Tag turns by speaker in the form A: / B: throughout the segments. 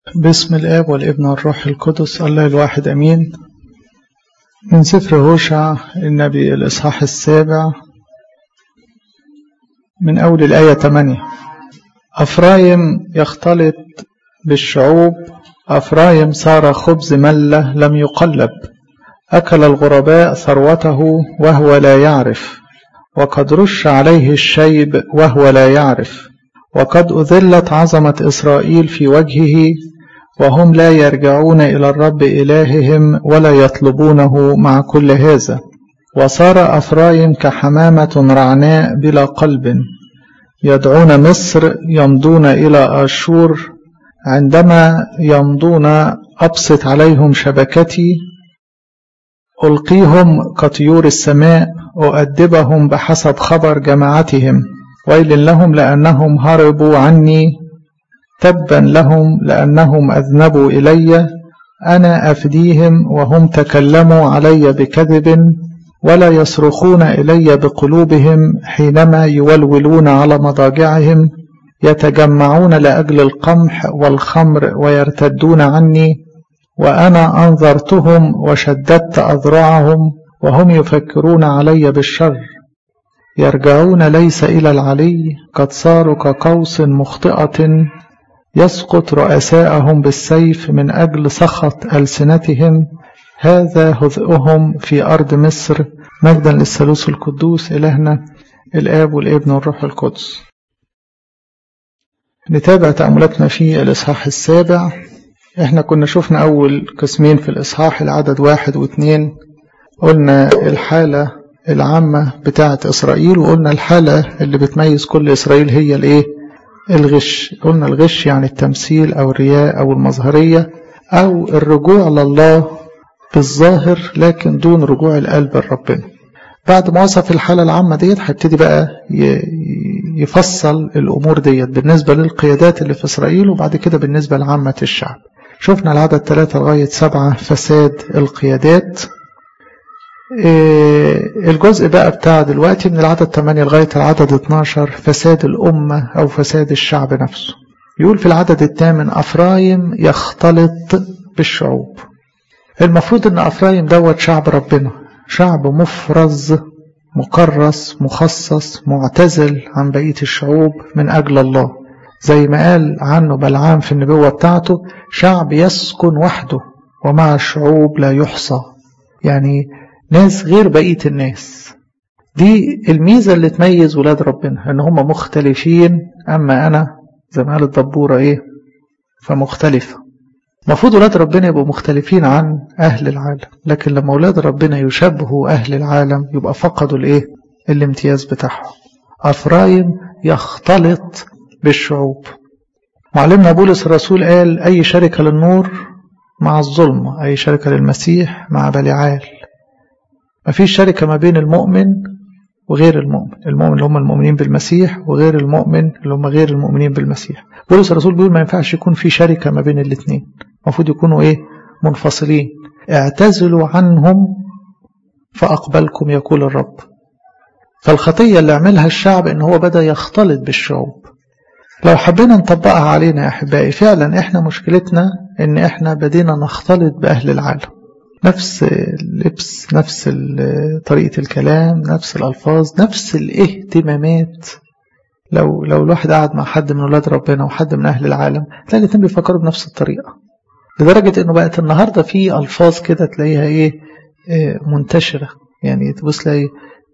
A: باسم الآب والابن والروح القدس الله الواحد أمين من سفر هوشع النبي الإصحاح السابع من أول الآية 8 أفرايم يختلط بالشعوب أفرايم صار خبز ملة لم يقلب أكل الغرباء ثروته وهو لا يعرف وقد رش عليه الشيب وهو لا يعرف وقد أذلت عظمة إسرائيل في وجهه وهم لا يرجعون إلى الرب إلههم ولا يطلبونه مع كل هذا وصار أفرايم كحمامة رعناء بلا قلب يدعون مصر يمضون إلى آشور عندما يمضون أبسط عليهم شبكتي ألقيهم كطيور السماء أؤدبهم بحسب خبر جماعتهم ويل لهم لأنهم هربوا عني تبا لهم لأنهم أذنبوا إلي أنا أفديهم وهم تكلموا علي بكذب ولا يصرخون إلي بقلوبهم حينما يولولون على مضاجعهم يتجمعون لأجل القمح والخمر ويرتدون عني وأنا أنظرتهم وشددت أذرعهم وهم يفكرون علي بالشر يرجعون ليس إلى العلي قد صاروا كقوس مخطئة يسقط رؤساءهم بالسيف من أجل سخط ألسنتهم هذا هزئهم في أرض مصر مجدا للثالوث القدوس إلهنا الآب والابن والروح القدس نتابع تأملاتنا في الإصحاح السابع احنا كنا شفنا أول قسمين في الإصحاح العدد واحد واثنين قلنا الحالة العامة بتاعة إسرائيل وقلنا الحالة اللي بتميز كل إسرائيل هي الإيه؟ الغش قلنا الغش يعني التمثيل أو الرياء أو المظهرية أو الرجوع لله بالظاهر لكن دون رجوع القلب لربنا بعد ما وصف الحالة العامة ديت هيبتدي بقى يفصل الأمور ديت بالنسبة للقيادات اللي في إسرائيل وبعد كده بالنسبة لعامة الشعب شفنا العدد ثلاثة لغاية سبعة فساد القيادات الجزء بقى بتاع دلوقتي من العدد 8 لغاية العدد 12 فساد الأمة أو فساد الشعب نفسه يقول في العدد الثامن أفرايم يختلط بالشعوب المفروض أن أفرايم دوت شعب ربنا شعب مفرز مكرس مخصص معتزل عن بقية الشعوب من أجل الله زي ما قال عنه بلعام في النبوة بتاعته شعب يسكن وحده ومع الشعوب لا يحصى يعني ناس غير بقية الناس دي الميزة اللي تميز ولاد ربنا ان هم مختلفين اما انا زي ما قال الدبورة ايه فمختلفة المفروض ولاد ربنا يبقوا مختلفين عن اهل العالم لكن لما ولاد ربنا يشبهوا اهل العالم يبقى فقدوا الايه الامتياز بتاعهم افرايم يختلط بالشعوب معلمنا بولس الرسول قال اي شركة للنور مع الظلمة اي شركة للمسيح مع بلعال مفيش شركة ما بين المؤمن وغير المؤمن المؤمن اللي هم المؤمنين بالمسيح وغير المؤمن اللي هم غير المؤمنين بالمسيح بولس الرسول بيقول ما ينفعش يكون في شركة ما بين الاثنين المفروض يكونوا ايه منفصلين اعتزلوا عنهم فأقبلكم يقول الرب فالخطية اللي عملها الشعب ان هو بدأ يختلط بالشعوب لو حبينا نطبقها علينا يا أحبائي فعلا احنا مشكلتنا ان احنا بدينا نختلط بأهل العالم نفس اللبس نفس طريقة الكلام نفس الألفاظ نفس الاهتمامات لو لو الواحد قعد مع حد من ولاد ربنا وحد من أهل العالم تلاقي الاتنين بيفكروا بنفس الطريقة لدرجة إنه بقت النهاردة في ألفاظ كده تلاقيها إيه منتشرة يعني تبص تلاقي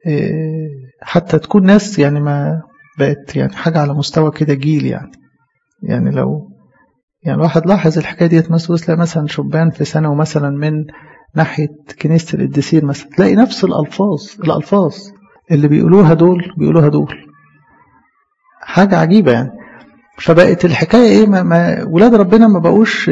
A: حتى تكون ناس يعني ما بقت يعني حاجة على مستوى كده جيل يعني يعني لو يعني الواحد لاحظ الحكاية ديت مثلا تلاقي مثلا شبان في ثانوي مثلا من ناحية كنيسة القديسين مثلا تلاقي نفس الألفاظ الألفاظ اللي بيقولوها دول بيقولوها دول حاجة عجيبة يعني فبقت الحكاية إيه ما, ما ولاد ربنا ما بقوش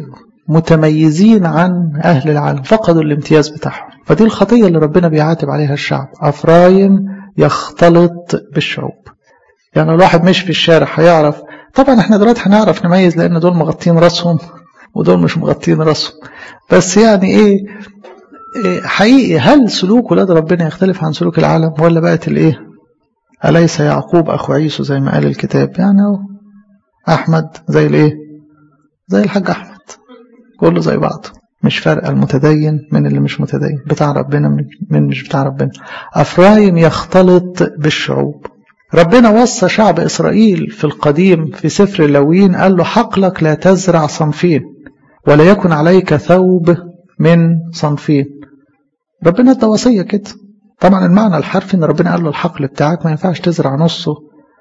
A: متميزين عن أهل العالم فقدوا الامتياز بتاعهم فدي الخطية اللي ربنا بيعاتب عليها الشعب أفرايم يختلط بالشعوب يعني الواحد مش في الشارع هيعرف طبعا احنا دلوقتي هنعرف نميز لان دول مغطين راسهم ودول مش مغطين راسهم بس يعني ايه, إيه حقيقي هل سلوك ولاد ربنا يختلف عن سلوك العالم ولا بقت الايه أليس يعقوب أخو عيسو زي ما قال الكتاب يعني احمد زي الايه زي الحاج احمد كله زي بعضه مش فارقه المتدين من اللي مش متدين بتاع ربنا من مش بتاع ربنا افرايم يختلط بالشعوب ربنا وصى شعب اسرائيل في القديم في سفر اللوين قال له حقلك لا تزرع صنفين ولا يكن عليك ثوب من صنفين ربنا ادى وصيه كده طبعا المعنى الحرفي ان ربنا قال له الحقل بتاعك ما ينفعش تزرع نصه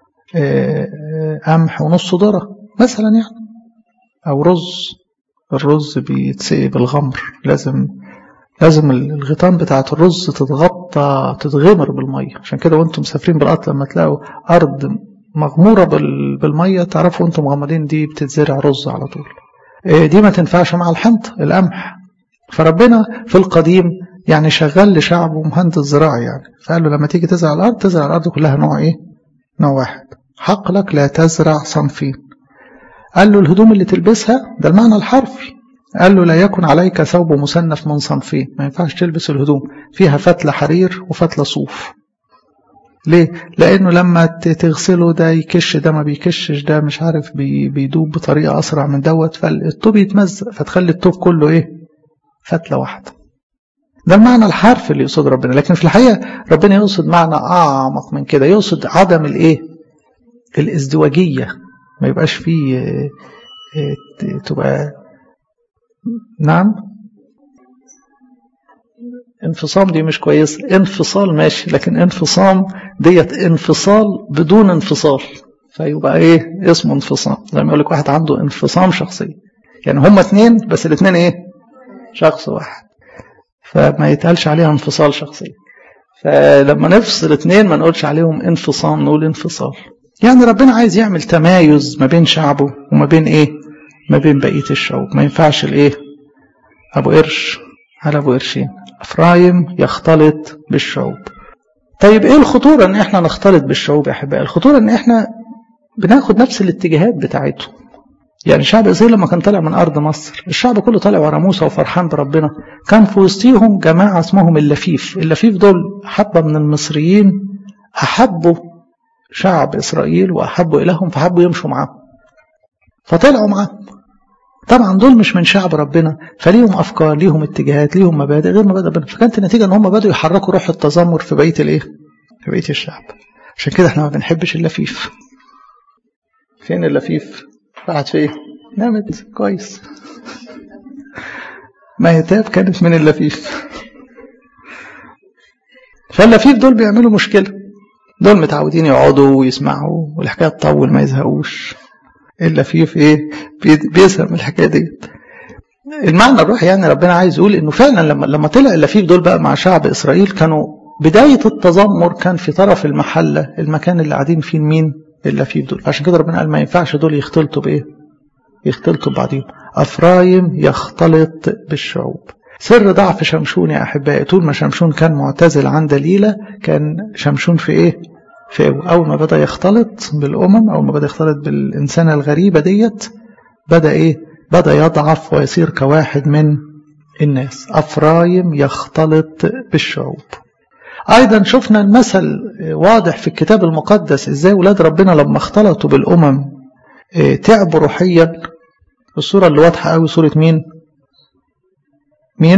A: قمح ونصه ذره مثلا يعني او رز الرز بيتسقي بالغمر لازم لازم الغيطان بتاعت الرز تتغطى تتغمر بالميه عشان كده وانتم مسافرين بالقطر لما تلاقوا ارض مغموره بالميه تعرفوا انتم مغمضين دي بتتزرع رز على طول دي ما تنفعش مع الحنطه القمح فربنا في القديم يعني شغال لشعبه مهندس زراعي يعني فقال له لما تيجي تزرع الارض تزرع الارض كلها نوع ايه نوع واحد حقلك لا تزرع صنفين قال له الهدوم اللي تلبسها ده المعنى الحرفي قال له لا يكن عليك ثوب مسنف من صنفين ما ينفعش تلبس الهدوم فيها فتلة حرير وفتلة صوف ليه؟ لأنه لما تغسله ده يكش ده ما بيكشش ده مش عارف بي بيدوب بطريقة أسرع من دوت فالطوب يتمزق فتخلي الطوب كله إيه؟ فتلة واحدة ده المعنى الحرفي اللي يقصد ربنا لكن في الحقيقة ربنا يقصد معنى أعمق من كده يقصد عدم الإيه؟ الازدواجية ما يبقاش فيه تبقى نعم انفصام دي مش كويس انفصال ماشي لكن انفصام ديت انفصال بدون انفصال فيبقى ايه اسمه انفصام زي ما يقول لك واحد عنده انفصام شخصي يعني هما اتنين بس الاتنين ايه شخص واحد فما يتقالش عليها انفصال شخصي فلما نفصل اتنين ما نقولش عليهم انفصام نقول انفصال يعني ربنا عايز يعمل تمايز ما بين شعبه وما بين ايه ما بين بقية الشعوب ما ينفعش الايه ابو قرش على ابو قرشين افرايم يختلط بالشعوب طيب ايه الخطورة ان احنا نختلط بالشعوب يا احبائي الخطورة ان احنا بناخد نفس الاتجاهات بتاعتهم يعني شعب اسرائيل لما كان طالع من ارض مصر الشعب كله طالع ورا موسى وفرحان بربنا كان في وسطيهم جماعه اسمهم اللفيف اللفيف دول حبه من المصريين احبوا شعب اسرائيل واحبوا الههم فحبوا يمشوا معاهم فطلعوا معاهم طبعا دول مش من شعب ربنا فليهم افكار ليهم اتجاهات ليهم مبادئ غير مبادئ ربنا فكانت النتيجه ان هم بداوا يحركوا روح التذمر في بقيه الايه؟ في بقيه الشعب عشان كده احنا ما بنحبش اللفيف فين اللفيف؟ راحت فين؟ نامت كويس مهتاب كانت من اللفيف فاللفيف دول بيعملوا مشكلة دول متعودين يقعدوا ويسمعوا والحكاية تطول ما يزهقوش اللفيف ايه بيزهق من الحكاية دي المعنى الروحي يعني ربنا عايز يقول انه فعلا لما لما طلع اللفيف دول بقى مع شعب اسرائيل كانوا بداية التذمر كان في طرف المحلة المكان اللي قاعدين فيه مين اللفيف دول عشان كده ربنا قال ما ينفعش دول يختلطوا بايه يختلطوا ببعضهم افرايم يختلط بالشعوب سر ضعف شمشون يا احبائي طول ما شمشون كان معتزل عن دليله كان شمشون في ايه في إيه؟ اول ما بدا يختلط بالامم اول ما بدا يختلط بالانسانه الغريبه ديت بدا ايه بدا يضعف ويصير كواحد من الناس افرايم يختلط بالشعوب ايضا شفنا المثل واضح في الكتاب المقدس ازاي ولاد ربنا لما اختلطوا بالامم تعبوا روحيا الصوره اللي واضحه قوي صوره مين مين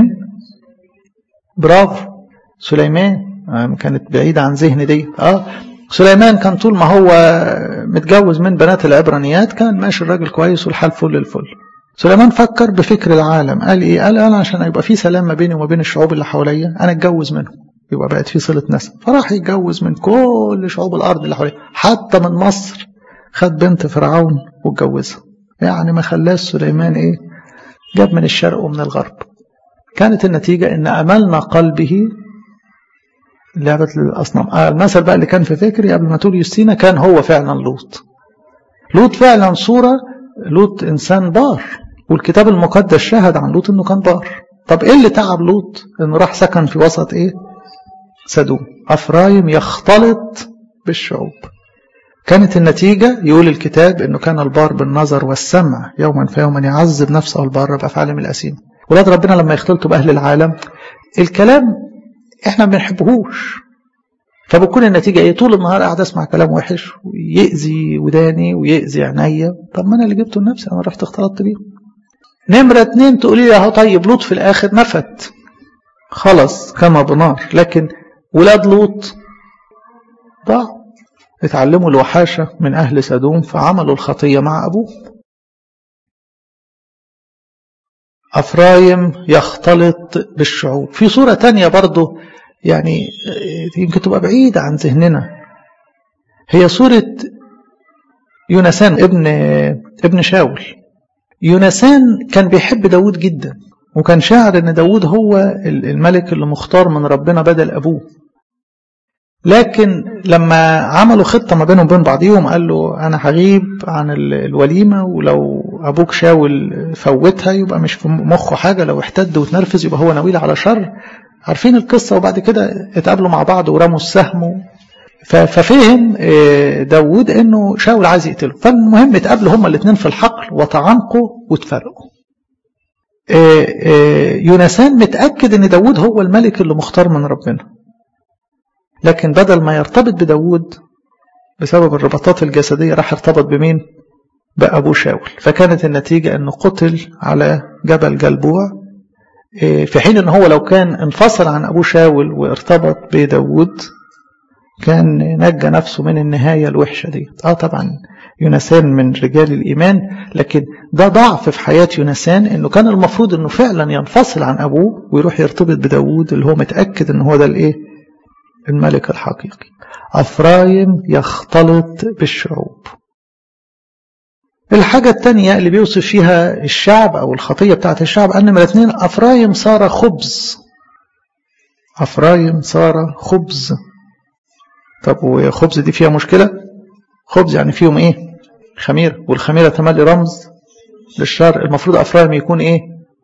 A: برافو سليمان كانت بعيدة عن ذهني دي اه سليمان كان طول ما هو متجوز من بنات العبرانيات كان ماشي الراجل كويس والحال فل الفل سليمان فكر بفكر العالم قال ايه قال انا عشان يبقى في سلام ما بيني وما بين الشعوب اللي حواليا انا اتجوز منهم يبقى بقت في صلة نسب فراح يتجوز من كل شعوب الارض اللي حواليه حتى من مصر خد بنت فرعون واتجوزها يعني ما خلاش سليمان ايه جاب من الشرق ومن الغرب كانت النتيجة ان املنا قلبه لعبة الأصنام آه المثل بقى اللي كان في فكري قبل ما تقول يوستينا كان هو فعلا لوط لوط فعلا صورة لوط إنسان بار والكتاب المقدس شهد عن لوط إنه كان بار طب إيه اللي تعب لوط إنه راح سكن في وسط إيه سدوم أفرايم يختلط بالشعوب كانت النتيجة يقول الكتاب إنه كان البار بالنظر والسمع يوما فيوما يعذب نفسه البار بأفعالهم الأثيمة ولاد ربنا لما يختلطوا بأهل العالم الكلام احنا ما بنحبهوش فبتكون النتيجة ايه طول النهار قاعد اسمع كلام وحش ويأذي وداني ويأذي عينيا طب ما انا اللي جبته لنفسي انا رحت اختلطت بيه نمرة اتنين تقولي لي اهو طيب لوط في الآخر نفت خلص كما بنار لكن ولاد لوط ضاع اتعلموا الوحاشة من أهل سدوم فعملوا الخطية مع أبوه أفرايم يختلط بالشعوب في صورة تانية برضو يعني يمكن تبقى بعيدة عن ذهننا هي صورة يونسان ابن ابن شاول يونسان كان بيحب داود جدا وكان شاعر ان داود هو الملك اللي مختار من ربنا بدل ابوه لكن لما عملوا خطة ما بينهم وبين بعضيهم قال له أنا هغيب عن الوليمة ولو أبوك شاول فوتها يبقى مش في مخه حاجة لو احتد وتنرفز يبقى هو ناويل على شر عارفين القصة وبعد كده اتقابلوا مع بعض ورموا السهم ففهم داود انه شاول عايز يقتله فالمهم اتقابلوا هما الاثنين في الحقل وتعانقوا واتفرقوا يونسان متأكد ان داود هو الملك اللي مختار من ربنا لكن بدل ما يرتبط بداود بسبب الرباطات الجسدية راح ارتبط بمين بأبو شاول فكانت النتيجة أنه قتل على جبل جلبوع في حين أنه هو لو كان انفصل عن أبو شاول وارتبط بداود كان نجى نفسه من النهاية الوحشة دي آه طبعا يونسان من رجال الإيمان لكن ده ضعف في حياة يونسان أنه كان المفروض أنه فعلا ينفصل عن أبوه ويروح يرتبط بداود اللي هو متأكد أنه هو ده الإيه الملك الحقيقي أفرايم يختلط بالشعوب الحاجة الثانية اللي بيوصف فيها الشعب أو الخطية بتاعت الشعب أن من الاثنين أفرايم صار خبز أفرايم صار خبز طب وخبز دي فيها مشكلة خبز يعني فيهم إيه خميرة والخميرة تملي رمز للشر المفروض أفرايم يكون إيه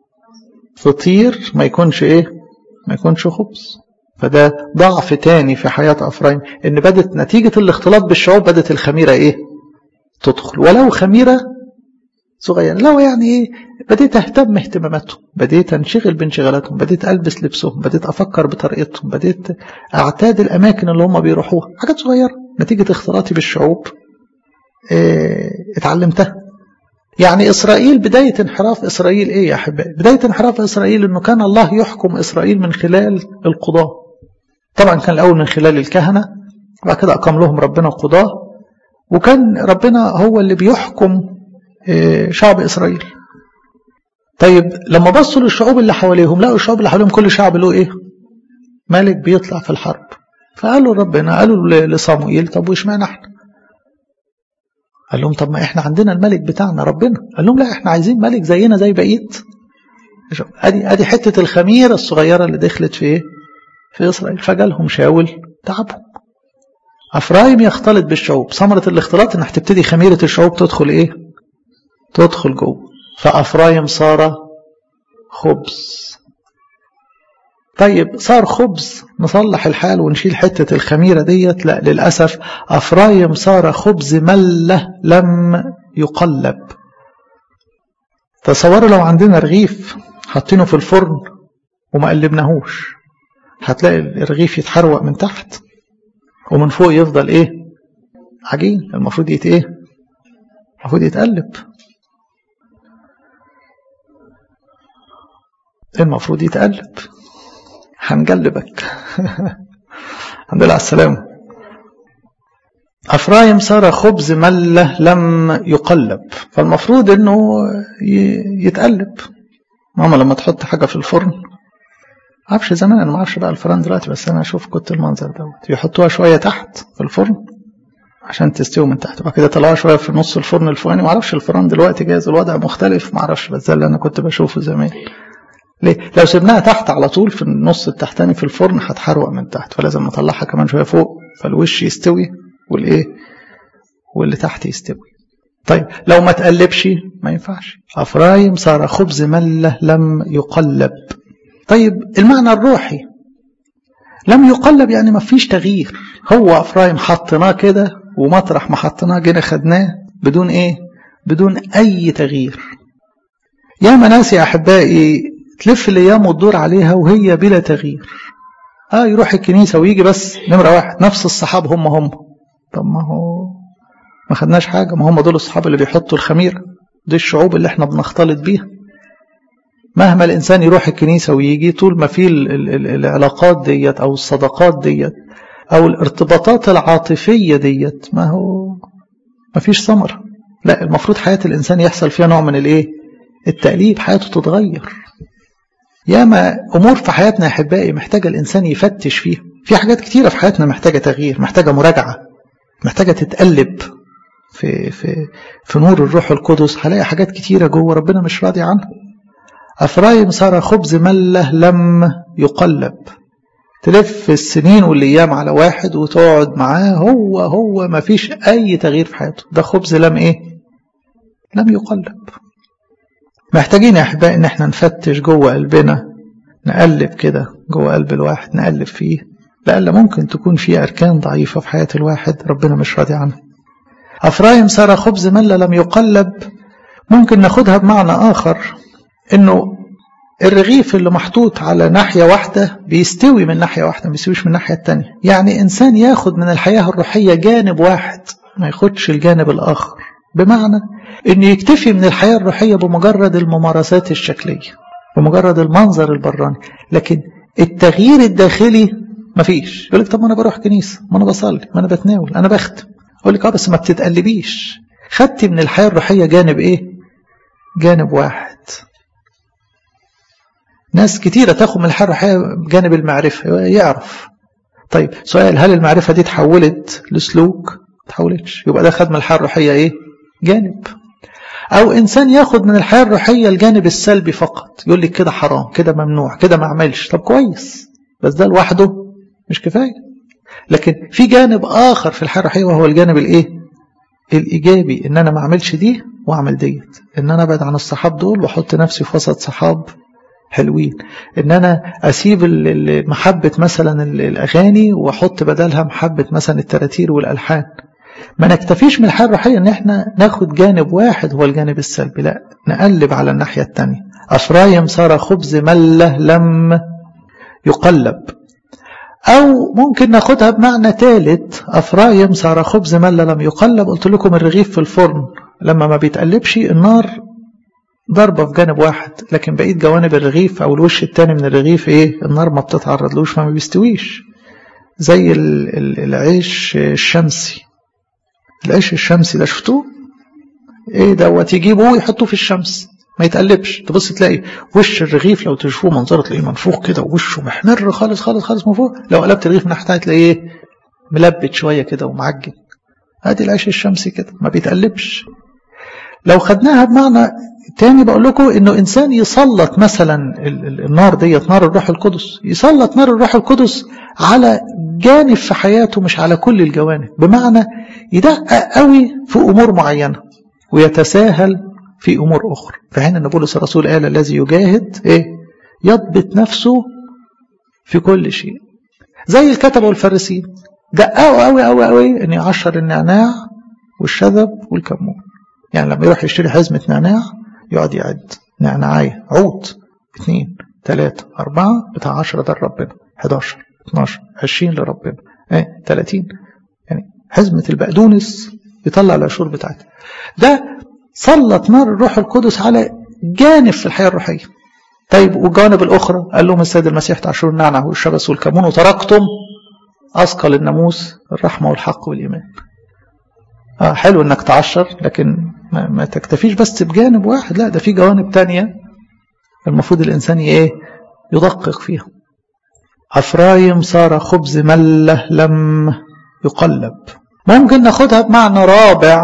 A: فطير ما يكونش إيه ما يكونش خبز فده ضعف تاني في حياة أفرايم إن بدت نتيجة الاختلاط بالشعوب بدت الخميرة إيه تدخل ولو خميرة صغيرة لو يعني إيه بديت أهتم اهتماماتهم بديت أنشغل بانشغالاتهم بديت ألبس لبسهم بديت أفكر بطريقتهم بديت أعتاد الأماكن اللي هم بيروحوها حاجات صغيرة نتيجة اختلاطي بالشعوب اه اتعلمتها يعني إسرائيل بداية انحراف إسرائيل إيه يا أحبائي بداية انحراف إسرائيل أنه كان الله يحكم إسرائيل من خلال القضاة طبعا كان الأول من خلال الكهنة وبعد كده أقام لهم ربنا قضاة وكان ربنا هو اللي بيحكم شعب إسرائيل طيب لما بصوا للشعوب اللي حواليهم لقوا الشعوب اللي حواليهم كل شعب له إيه ملك بيطلع في الحرب فقالوا ربنا قالوا لصموئيل طب وإيش معنى احنا قال لهم طب ما احنا عندنا الملك بتاعنا ربنا قال لهم لا احنا عايزين ملك زينا زي بقيه ادي ادي حته الخميره الصغيره اللي دخلت في ايه في اسرائيل فجالهم شاول تعبهم افرايم يختلط بالشعوب ثمره الاختلاط ان هتبتدي خميره الشعوب تدخل ايه تدخل جوه فافرايم صار خبز طيب صار خبز نصلح الحال ونشيل حتة الخميرة ديت لا للأسف أفرايم صار خبز ملة لم يقلب تصوروا لو عندنا رغيف حاطينه في الفرن وما قلبناهوش هتلاقي الرغيف يتحروق من تحت ومن فوق يفضل ايه عجين المفروض يت ايه المفروض يتقلب المفروض يتقلب هنقلبك الحمد لله على السلامة أفرايم صار خبز ملة لم يقلب فالمفروض أنه يتقلب ماما لما تحط حاجة في الفرن عارفش زمان أنا ما اعرفش بقى الفرن دلوقتي بس أنا أشوف كنت المنظر دوت يحطوها شوية تحت في الفرن عشان تستوي من تحت وبعد كده طلعوها شوية في نص الفرن الفوقاني ما اعرفش الفرن دلوقتي جايز الوضع مختلف ما اعرفش بس ده اللي أنا كنت بشوفه زمان ليه؟ لو سيبناها تحت على طول في النص التحتاني في الفرن هتحروق من تحت فلازم نطلعها كمان شويه فوق فالوش يستوي والايه واللي تحت يستوي طيب لو ما تقلبش ما ينفعش افرايم صار خبز مله لم يقلب طيب المعنى الروحي لم يقلب يعني ما فيش تغيير هو افرايم حطيناه كده ومطرح ما حطيناه جينا خدناه بدون ايه بدون اي تغيير يا ناس يا احبائي تلف الايام وتدور عليها وهي بلا تغيير اه يروح الكنيسه ويجي بس نمره واحد نفس الصحاب هم هم طب ما هو ما خدناش حاجه ما هم دول الصحاب اللي بيحطوا الخميره دي الشعوب اللي احنا بنختلط بيها مهما الإنسان يروح الكنيسة ويجي طول ما في ال ال ال العلاقات ديت أو الصداقات ديت أو الارتباطات العاطفية ديت ما هو ما فيش ثمرة لا المفروض حياة الإنسان يحصل فيها نوع من الإيه التقليب حياته تتغير ياما أمور في حياتنا يا أحبائي محتاجة الإنسان يفتش فيها في حاجات كتيرة في حياتنا محتاجة تغيير محتاجة مراجعة محتاجة تتقلب في في في نور الروح القدس هلاقي حاجات كتيرة جوه ربنا مش راضي عنها أفرايم صار خبز ملة لم يقلب تلف السنين والأيام على واحد وتقعد معاه هو هو ما فيش أي تغيير في حياته ده خبز لم إيه لم يقلب محتاجين يا أحبائي إن احنا نفتش جوه قلبنا نقلب كده جوه قلب الواحد نقلب فيه لألا ممكن تكون في أركان ضعيفة في حياة الواحد ربنا مش راضي عنها أفرايم صار خبز ملة لم يقلب ممكن ناخدها بمعنى آخر إنه الرغيف اللي محطوط على ناحية واحدة بيستوي من ناحية واحدة ما بيستويش من الناحية التانية يعني إنسان ياخد من الحياة الروحية جانب واحد ما ياخدش الجانب الآخر بمعنى إنه يكتفي من الحياة الروحية بمجرد الممارسات الشكلية بمجرد المنظر البراني لكن التغيير الداخلي مفيش يقول لك طب ما انا بروح كنيسه ما انا بصلي ما انا بتناول انا بختم اقول لك اه بس ما بتتقلبيش خدتي من الحياه الروحيه جانب ايه جانب واحد ناس كتيرة تاخد من الحياة الروحية بجانب المعرفة يعرف طيب سؤال هل المعرفة دي تحولت لسلوك تحولتش يبقى ده خد من الحياة الروحية ايه جانب او انسان ياخد من الحياة الروحية الجانب السلبي فقط يقول لك كده حرام كده ممنوع كده ما اعملش طب كويس بس ده لوحده مش كفاية لكن في جانب آخر في الحياة الروحية وهو الجانب الإيه؟ الإيجابي إن أنا ما أعملش دي وأعمل ديت إن أنا أبعد عن الصحاب دول وأحط نفسي في وسط صحاب حلوين إن أنا أسيب محبة مثلا الأغاني وأحط بدلها محبة مثلا التراتير والألحان ما نكتفيش من الحياة الروحية إن إحنا ناخد جانب واحد هو الجانب السلبي لا نقلب على الناحية التانية أفرايم صار خبز ملة لم يقلب أو ممكن ناخدها بمعنى ثالث أفرايم صار خبز ملة لم يقلب قلت لكم الرغيف في الفرن لما ما بيتقلبش النار ضربة في جانب واحد لكن بقية جوانب الرغيف أو الوش التاني من الرغيف إيه النار ما بتتعرضلوش فما بيستويش زي العيش الشمسي العيش الشمسي ده شفتوه ايه دوت يجيبوه ويحطوه في الشمس ما يتقلبش تبص تلاقي وش الرغيف لو تشوفوه منظره تلاقيه منفوخ كده ووشه محمر خالص خالص خالص من فوق لو قلبت الرغيف من ناحيه تلاقيه ملبت شويه كده ومعجن ادي العيش الشمسي كده ما بيتقلبش لو خدناها بمعنى تاني بقول لكم انه انسان يسلط مثلا النار ديت نار الروح القدس يسلط نار الروح القدس على جانب في حياته مش على كل الجوانب بمعنى يدقق قوي في امور معينه ويتساهل في امور اخرى في حين ان بولس الرسول قال الذي يجاهد ايه يضبط نفسه في كل شيء زي الكتبه والفارسيين دققوا قوي قوي قوي ان يعشر النعناع والشذب والكمون يعني لما يروح يشتري حزمه نعناع يقعد يعد نعناعية عود اثنين ثلاثة أربعة بتاع عشرة ده لربنا 11 12 20 لربنا ايه 30 يعني حزمة البقدونس يطلع العشور بتاعتها ده سلط نار الروح القدس على جانب في الحياة الروحية طيب والجوانب الأخرى قال لهم السيد المسيح تعشروا النعنع والشبس والكمون وتركتم أثقل الناموس الرحمة والحق والإيمان آه حلو انك تعشر لكن ما, ما تكتفيش بس بجانب واحد لا ده في جوانب تانية المفروض الإنسان ايه يدقق فيها أفرايم صار خبز ملة لم يقلب ممكن ناخدها بمعنى رابع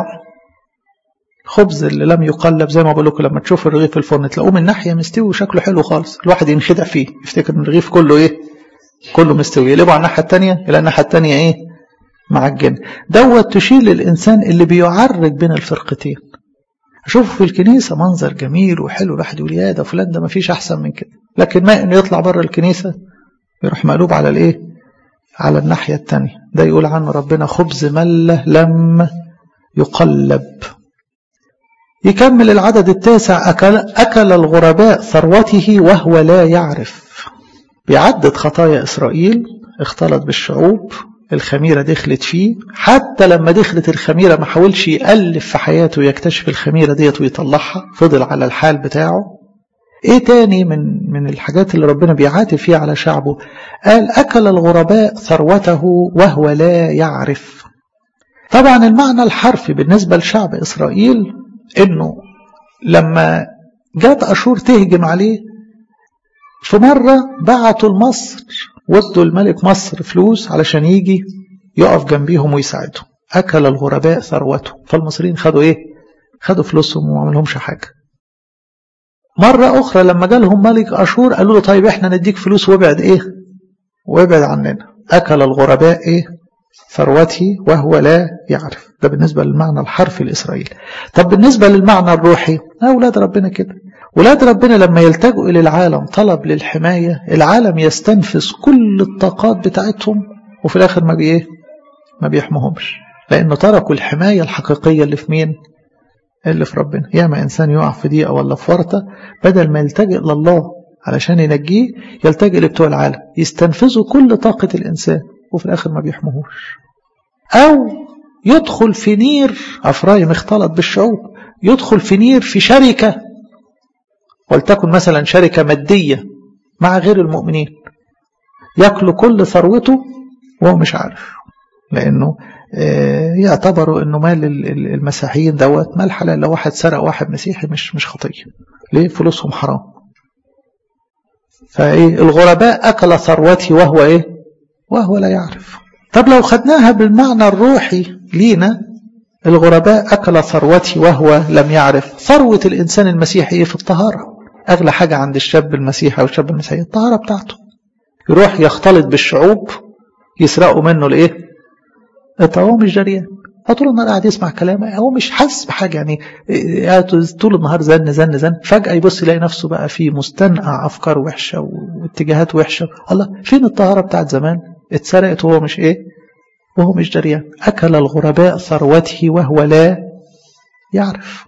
A: خبز اللي لم يقلب زي ما بقول لكم لما تشوف الرغيف في الفرن تلاقوه من ناحيه مستوي وشكله حلو خالص الواحد ينخدع فيه يفتكر ان الرغيف كله ايه كله مستوي يقلبه على الناحيه الثانيه الى الناحيه الثانيه ايه معجن دوت تشير للإنسان اللي بيعرج بين الفرقتين أشوفه في الكنيسة منظر جميل وحلو الواحد يقول يا ده فلان ده ما فيش أحسن من كده لكن ما إنه يطلع بره الكنيسة يروح مقلوب على الإيه على الناحية التانية ده يقول عنه ربنا خبز ملة لم يقلب يكمل العدد التاسع أكل, أكل الغرباء ثروته وهو لا يعرف بيعدد خطايا إسرائيل اختلط بالشعوب الخميرة دخلت فيه حتى لما دخلت الخميرة ما حاولش يألف في حياته ويكتشف الخميرة ديت ويطلعها فضل على الحال بتاعه ايه تاني من من الحاجات اللي ربنا بيعاتب فيها على شعبه قال اكل الغرباء ثروته وهو لا يعرف طبعا المعنى الحرفي بالنسبة لشعب اسرائيل انه لما جات اشور تهجم عليه في مرة بعتوا لمصر ودوا الملك مصر فلوس علشان يجي يقف جنبيهم ويساعدهم أكل الغرباء ثروته فالمصريين خدوا إيه خدوا فلوسهم وما عملهمش حاجة مرة أخرى لما جالهم ملك أشور قالوا له طيب إحنا نديك فلوس وابعد إيه وابعد عننا أكل الغرباء إيه ثروتي وهو لا يعرف ده بالنسبة للمعنى الحرفي الإسرائيلي طب بالنسبة للمعنى الروحي أولاد ربنا كده ولاد ربنا لما يلتجوا إلى العالم طلب للحماية العالم يستنفذ كل الطاقات بتاعتهم وفي الآخر ما بيه ما بيحمهمش لأنه تركوا الحماية الحقيقية اللي في مين اللي في ربنا ياما إنسان يقع في دقيقة ولا في ورطة بدل ما يلتجئ لله علشان ينجيه يلتجئ لبتوع العالم يستنفذوا كل طاقة الإنسان وفي الآخر ما بيحمهوش أو يدخل في نير أفرايم اختلط بالشعوب يدخل في نير في شركة ولتكن مثلا شركة مادية مع غير المؤمنين يأكل كل ثروته وهو مش عارف لأنه يعتبروا أنه مال المسيحيين دوت مال حلال لو واحد سرق واحد مسيحي مش مش خطية ليه فلوسهم حرام فإيه الغرباء أكل ثروتي وهو إيه وهو لا يعرف طب لو خدناها بالمعنى الروحي لينا الغرباء أكل ثروتي وهو لم يعرف ثروة الإنسان المسيحي في الطهارة أغلى حاجة عند الشاب المسيحي أو الشاب المسيحي الطهارة بتاعته يروح يختلط بالشعوب يسرقوا منه الإيه هو مش جريان هو طول النهار قاعد يسمع كلام هو مش حاسس بحاجة يعني طول النهار زن زن زن فجأة يبص يلاقي نفسه بقى في مستنقع أفكار وحشة واتجاهات وحشة الله فين الطهارة بتاعت زمان اتسرقت وهو مش إيه وهو مش جريان أكل الغرباء ثروته وهو لا يعرف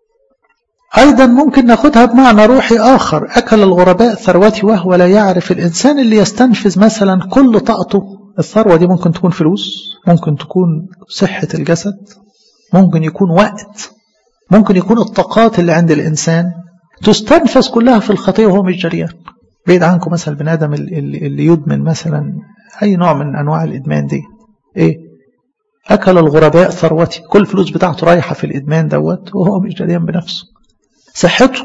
A: أيضا ممكن ناخدها بمعنى روحي آخر أكل الغرباء ثروتي وهو لا يعرف الإنسان اللي يستنفذ مثلا كل طاقته الثروة دي ممكن تكون فلوس ممكن تكون صحة الجسد ممكن يكون وقت ممكن يكون الطاقات اللي عند الإنسان تستنفذ كلها في الخطية وهو مش جريان بعيد عنكم مثلا بني آدم اللي يدمن مثلا أي نوع من أنواع الإدمان دي إيه أكل الغرباء ثروتي كل فلوس بتاعته رايحة في الإدمان دوت وهو مش جريان بنفسه صحته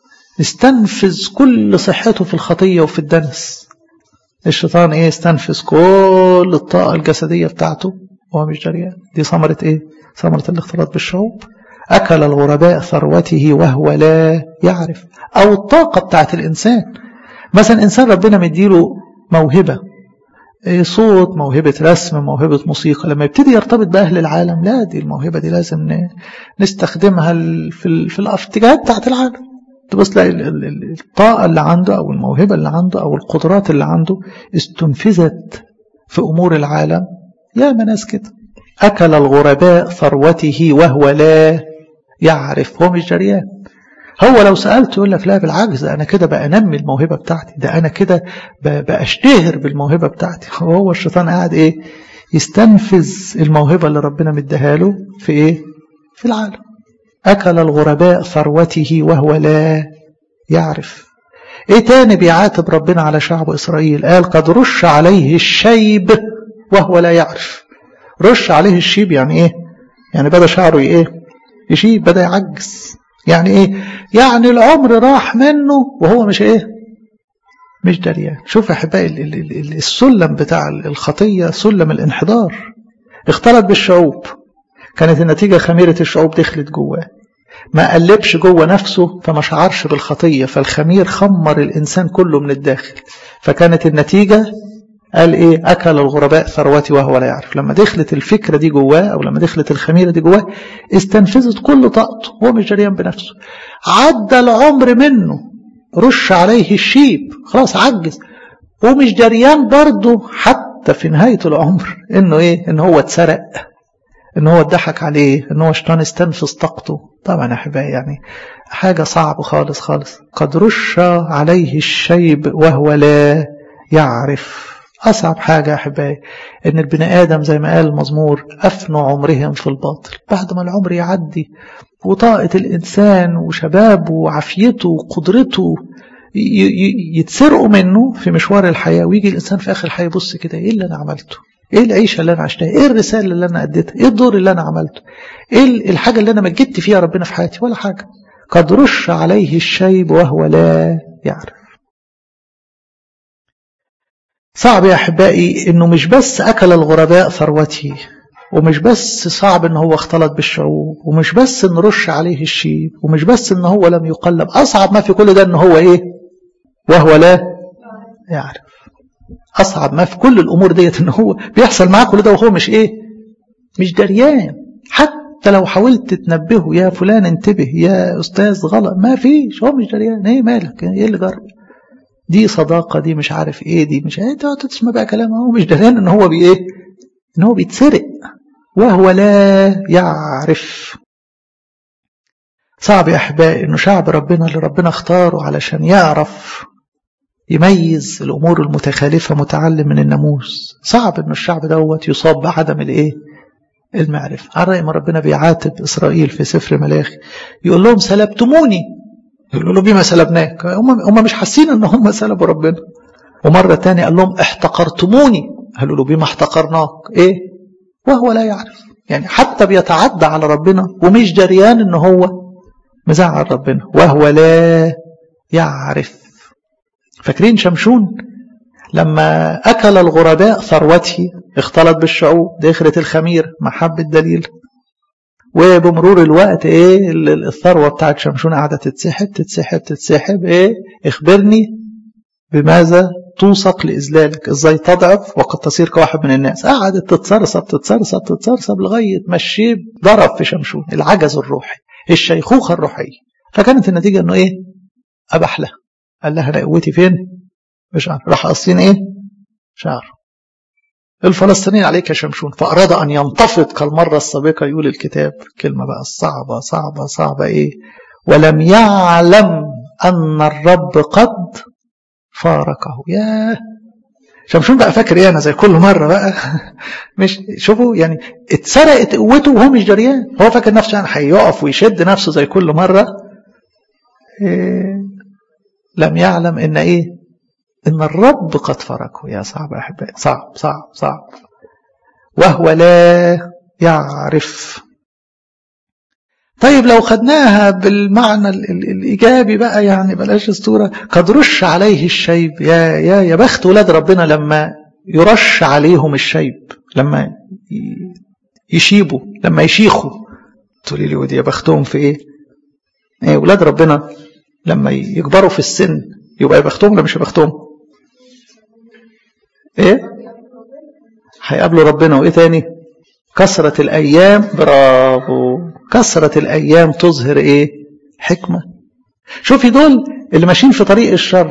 A: استنفذ كل صحته في الخطية وفي الدنس الشيطان ايه استنفذ كل الطاقة الجسدية بتاعته وهو مش جريان دي ثمرة ايه ثمرة الاختلاط بالشعوب أكل الغرباء ثروته وهو لا يعرف أو الطاقة بتاعت الإنسان مثلا إنسان ربنا مديله موهبة إيه صوت موهبة رسم موهبة موسيقى لما يبتدي يرتبط بأهل العالم لا دي الموهبة دي لازم نستخدمها في في الاتجاهات بتاعت العالم تبص تلاقي الطاقة اللي عنده أو الموهبة اللي عنده أو القدرات اللي عنده استنفذت في أمور العالم يا ناس كده أكل الغرباء ثروته وهو لا يعرف هو مش جريان هو لو سألت يقول لك لا بالعكس ده أنا كده بأنمي الموهبة بتاعتي ده أنا كده بأشتهر بالموهبة بتاعتي هو الشيطان قاعد إيه يستنفذ الموهبة اللي ربنا مديها له في إيه في العالم أكل الغرباء ثروته وهو لا يعرف إيه تاني بيعاتب ربنا على شعب إسرائيل قال قد رش عليه الشيب وهو لا يعرف رش عليه الشيب يعني إيه يعني بدأ شعره إيه يشيب بدأ يعجز يعني إيه يعني العمر راح منه وهو مش إيه مش دريان شوف أحبائي السلم بتاع الخطية سلم الانحدار اختلط بالشعوب كانت النتيجة خميرة الشعوب دخلت جواه ما قلبش جوه نفسه فما شعرش بالخطية فالخمير خمر الإنسان كله من الداخل فكانت النتيجة قال إيه أكل الغرباء ثروتي وهو لا يعرف لما دخلت الفكرة دي جواه أو لما دخلت الخميرة دي جواه استنفذت كل طاقته هو مش جريان بنفسه عدى العمر منه رش عليه الشيب خلاص عجز ومش جريان برضه حتى في نهاية العمر إنه إيه إن هو اتسرق ان هو اتضحك عليه ان هو شيطان استنفذ طاقته طبعا يا احبائي يعني حاجه صعبه خالص خالص قد رش عليه الشيب وهو لا يعرف اصعب حاجه يا احبائي ان البني ادم زي ما قال المزمور افنوا عمرهم في الباطل بعد ما العمر يعدي وطاقه الانسان وشبابه وعافيته وقدرته يتسرقوا منه في مشوار الحياة ويجي الإنسان في آخر الحياة يبص كده إيه اللي أنا عملته إيه العيشة اللي أنا عشتها إيه الرسالة اللي أنا أديتها إيه الدور اللي أنا عملته إيه الحاجة اللي أنا مجدت فيها ربنا في حياتي ولا حاجة قد رش عليه الشيب وهو لا يعرف صعب يا أحبائي إنه مش بس أكل الغرباء ثروتي ومش بس صعب إن هو اختلط بالشعوب ومش بس إن رش عليه الشيب ومش بس إن هو لم يقلب أصعب ما في كل ده إن هو إيه وهو لا يعرف أصعب ما في كل الأمور ديت إن هو بيحصل معاه كل ده وهو مش إيه مش دريان حتى لو حاولت تنبهه يا فلان انتبه يا أستاذ غلط ما فيش هو مش دريان إيه مالك إيه اللي جرب دي صداقة دي مش عارف إيه دي مش إيه تقعد تسمع بقى كلام هو مش دريان إن هو بإيه إن هو بيتسرق وهو لا يعرف صعب يا أحبائي إنه شعب ربنا اللي ربنا اختاره علشان يعرف يميز الأمور المتخالفة متعلم من الناموس صعب إنه الشعب دوت يصاب بعدم الإيه المعرفة على رأي ما ربنا بيعاتب إسرائيل في سفر ملاخي يقول لهم سلبتموني يقولوا له بما سلبناك هم, هم مش حاسين إن هم سلبوا ربنا ومرة تانية قال لهم احتقرتموني قالوا له بما احتقرناك إيه وهو لا يعرف يعني حتى بيتعدى على ربنا ومش جريان إن هو مزعل ربنا وهو لا يعرف فاكرين شمشون لما أكل الغرباء ثروته اختلط بالشعوب دخلت الخمير محبة دليل وبمرور الوقت ايه الثروة بتاعت شمشون قاعدة تتسحب تتسحب تتسحب ايه اخبرني بماذا توثق لإذلالك ازاي تضعف وقد تصير كواحد من الناس قعدت تتسرسب تتسرسب تتسرسب لغاية ما الشيب ضرب في شمشون العجز الروحي الشيخوخة الروحية فكانت النتيجة انه ايه ابح لها قال لها انا قوتي فين مش عارف راح قاصين ايه شعر الفلسطينيين عليك يا شمشون فأراد أن ينتفض كالمرة السابقة يقول الكتاب كلمة بقى صعبة صعبة صعبة إيه ولم يعلم أن الرب قد فارقه ياه شمشون بقى فاكر ايه انا زي كل مره بقى مش شوفوا يعني اتسرقت قوته وهو مش دريان هو فاكر نفسه يعني هيقف ويشد نفسه زي كل مره إيه لم يعلم ان ايه ان الرب قد فرقه يا صعب يا احبائي صعب صعب صعب وهو لا يعرف طيب لو خدناها بالمعنى ال ال الإيجابي بقى يعني بلاش اسطوره قد رش عليه الشيب يا يا يا بخت ولاد ربنا لما يرش عليهم الشيب لما يشيبوا لما يشيخوا تقولي لي ودي يا بختهم في ايه؟ ايه ولاد ربنا لما يكبروا في السن يبقى يا بختهم ولا مش يا بختهم؟ ايه؟ هيقابلوا ربنا وايه تاني؟ كثرة الأيام برافو كثرة الأيام تظهر إيه حكمة شوفي دول اللي ماشيين في طريق الشر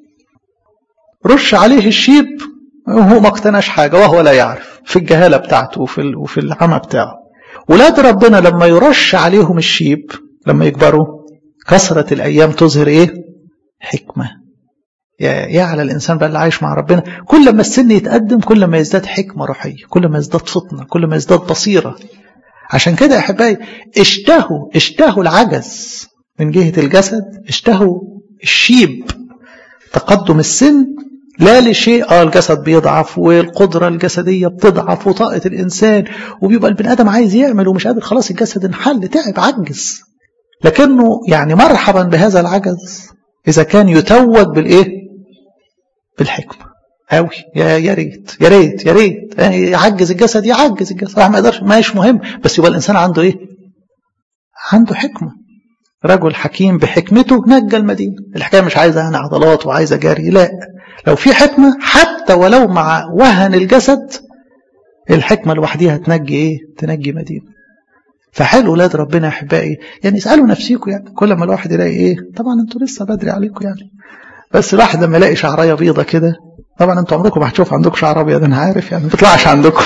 A: رش عليه الشيب وهو ما اقتناش حاجة وهو لا يعرف في الجهالة بتاعته وفي, وفي العمى بتاعه ولاد ربنا لما يرش عليهم الشيب لما يكبروا كثرة الأيام تظهر إيه حكمة يا على الإنسان بقى اللي عايش مع ربنا كل ما السن يتقدم كل ما يزداد حكمة روحية كل ما يزداد فطنة كل ما يزداد بصيرة عشان كده يا أحبائي اشتهوا اشتهوا العجز من جهة الجسد اشتهوا الشيب تقدم السن لا لشيء اه الجسد بيضعف والقدرة الجسدية بتضعف وطاقة الإنسان وبيبقى البني آدم عايز يعمل ومش قادر خلاص الجسد انحل تعب عجز لكنه يعني مرحبا بهذا العجز إذا كان يتوج بالإيه؟ بالحكمة أوي يا يا ريت يا ريت يا ريت يعجز الجسد يعجز الجسد ما يقدرش مش مهم بس يبقى الإنسان عنده إيه؟ عنده حكمة رجل حكيم بحكمته نجى المدينة الحكاية مش عايزة يعني عضلات وعايزة جري لا لو في حكمة حتى ولو مع وهن الجسد الحكمة لوحديها تنجي إيه؟ تنجي مدينة فحلو ولاد ربنا يا احبائي يعني اسالوا نفسيكم يعني كل ما الواحد يلاقي ايه طبعا انتوا لسه بدري عليكم يعني بس الواحد لما يلاقي شعرايه بيضه كده طبعا انتوا عمركم ما هتشوفوا عندكم شعر ابيض انا عارف يعني ما بيطلعش عندكم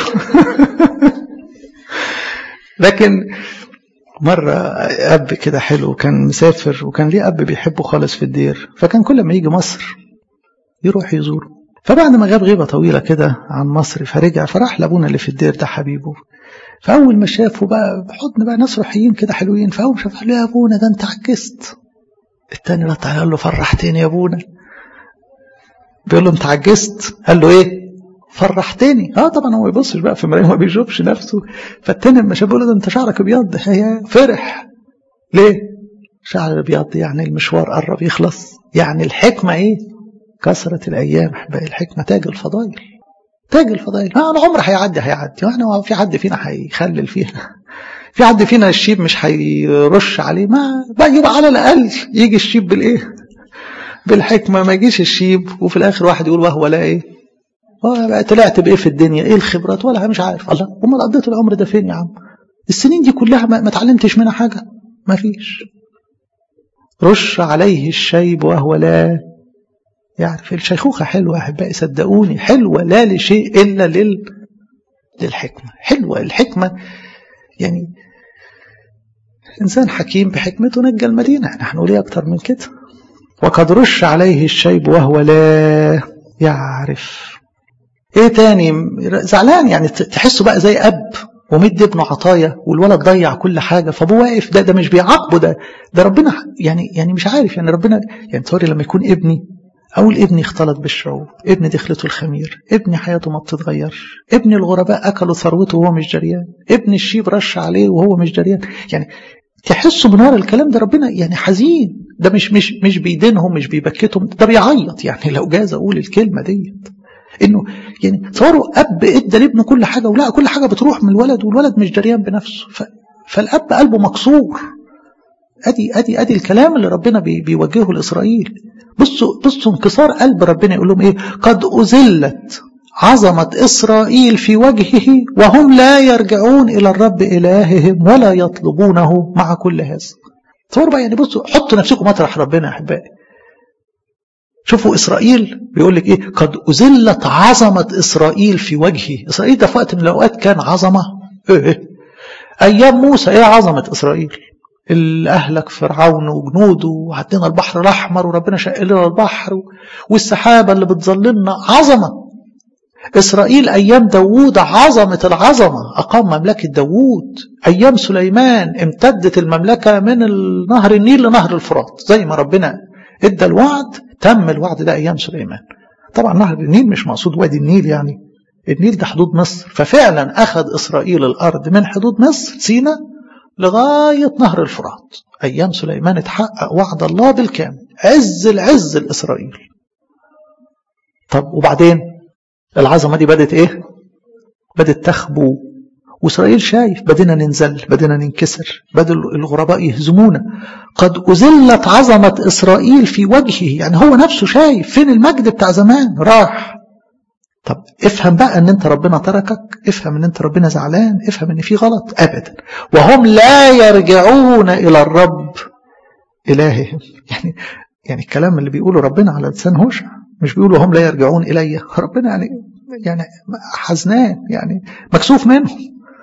A: لكن مرة أب كده حلو كان مسافر وكان ليه أب بيحبه خالص في الدير فكان كل ما يجي مصر يروح يزوره فبعد ما غاب غيبة طويلة كده عن مصر فرجع فراح لأبونا اللي في الدير ده حبيبه فأول ما شافه بقى بحضن بقى ناس روحيين كده حلوين فأول ما شافه قال له يا أبونا ده أنت عكست التاني رد عليه قال له فرحتني يا ابونا بيقول له انت عجزت قال له ايه فرحتني اه طبعا هو ما يبصش بقى في المرايه ما بيشوفش نفسه فالتاني لما شاف بيقول له ده انت شعرك ابيض هي فرح ليه شعر ابيض يعني المشوار قرب يخلص يعني الحكمه ايه كثرة الايام احبائي الحكمه تاج الفضائل تاج الفضائل اه العمر هيعدي هيعدي واحنا في حد فينا هيخلل فيها في حد فينا الشيب مش هيرش عليه ما بقى يبقى على الاقل يجي الشيب بالايه بالحكمه ما يجيش الشيب وفي الاخر واحد يقول وهو لا ايه بقى طلعت بايه في الدنيا ايه الخبرات ولا مش عارف الله امال قضيت العمر ده فين يا عم السنين دي كلها ما اتعلمتش منها حاجه ما فيش رش عليه الشيب وهو لا يعرف الشيخوخة حلوة أحبائي صدقوني حلوة لا لشيء إلا لل... للحكمة حلوة الحكمة يعني إنسان حكيم بحكمته نجى المدينة نحن نقول أكتر من كده وقد رش عليه الشيب وهو لا يعرف ايه تاني زعلان يعني تحسه بقى زي اب ومد ابنه عطايا والولد ضيع كل حاجه فابوه واقف ده ده مش بيعاقبه ده ده ربنا يعني يعني مش عارف يعني ربنا يعني تصوري لما يكون ابني اقول ابني اختلط بالشعوب ابني دخلته الخمير ابني حياته ما بتتغيرش ابني الغرباء اكلوا ثروته وهو مش جريان ابني الشيب رش عليه وهو مش جريان يعني تحسوا بنار الكلام ده ربنا يعني حزين ده مش مش مش بيدينهم مش بيبكتهم ده بيعيط يعني لو جاز اقول الكلمه ديت انه يعني تصوروا اب ادى لابنه كل حاجه ولا كل حاجه بتروح من الولد والولد مش دريان بنفسه ف... فالاب قلبه مكسور ادي ادي ادي الكلام اللي ربنا بي... بيوجهه لاسرائيل بصوا بصوا انكسار قلب ربنا يقول لهم ايه قد اذلت عظمة إسرائيل في وجهه وهم لا يرجعون إلى الرب إلههم ولا يطلبونه مع كل هذا تصوروا بقى يعني بصوا حطوا نفسكم مطرح ربنا يا أحبائي شوفوا إسرائيل بيقول لك إيه قد أذلت عظمة إسرائيل في وجهه إسرائيل ده في وقت من الأوقات كان عظمة إيه أيام موسى إيه عظمة إسرائيل اللي أهلك فرعون وجنوده وعدينا البحر الأحمر وربنا شق لنا البحر والسحابة اللي بتظللنا عظمة إسرائيل أيام داوود عظمة العظمة أقام مملكة داوود أيام سليمان امتدت المملكة من نهر النيل لنهر الفرات زي ما ربنا ادى الوعد تم الوعد ده أيام سليمان طبعا نهر النيل مش مقصود وادي النيل يعني النيل ده حدود مصر ففعلا أخذ إسرائيل الأرض من حدود مصر سينا لغاية نهر الفرات أيام سليمان اتحقق وعد الله بالكامل عز العز الإسرائيل طب وبعدين العظمة دي بدت إيه بدت تخبو وإسرائيل شايف بدنا ننزل بدنا ننكسر بدل الغرباء يهزمونا قد أزلت عظمة إسرائيل في وجهه يعني هو نفسه شايف فين المجد بتاع زمان راح طب افهم بقى ان انت ربنا تركك افهم ان انت ربنا زعلان افهم ان في غلط ابدا وهم لا يرجعون الى الرب الههم يعني يعني الكلام اللي بيقوله ربنا على لسان هوشع مش بيقولوا هم لا يرجعون الي ربنا يعني يعني حزنان يعني مكسوف منهم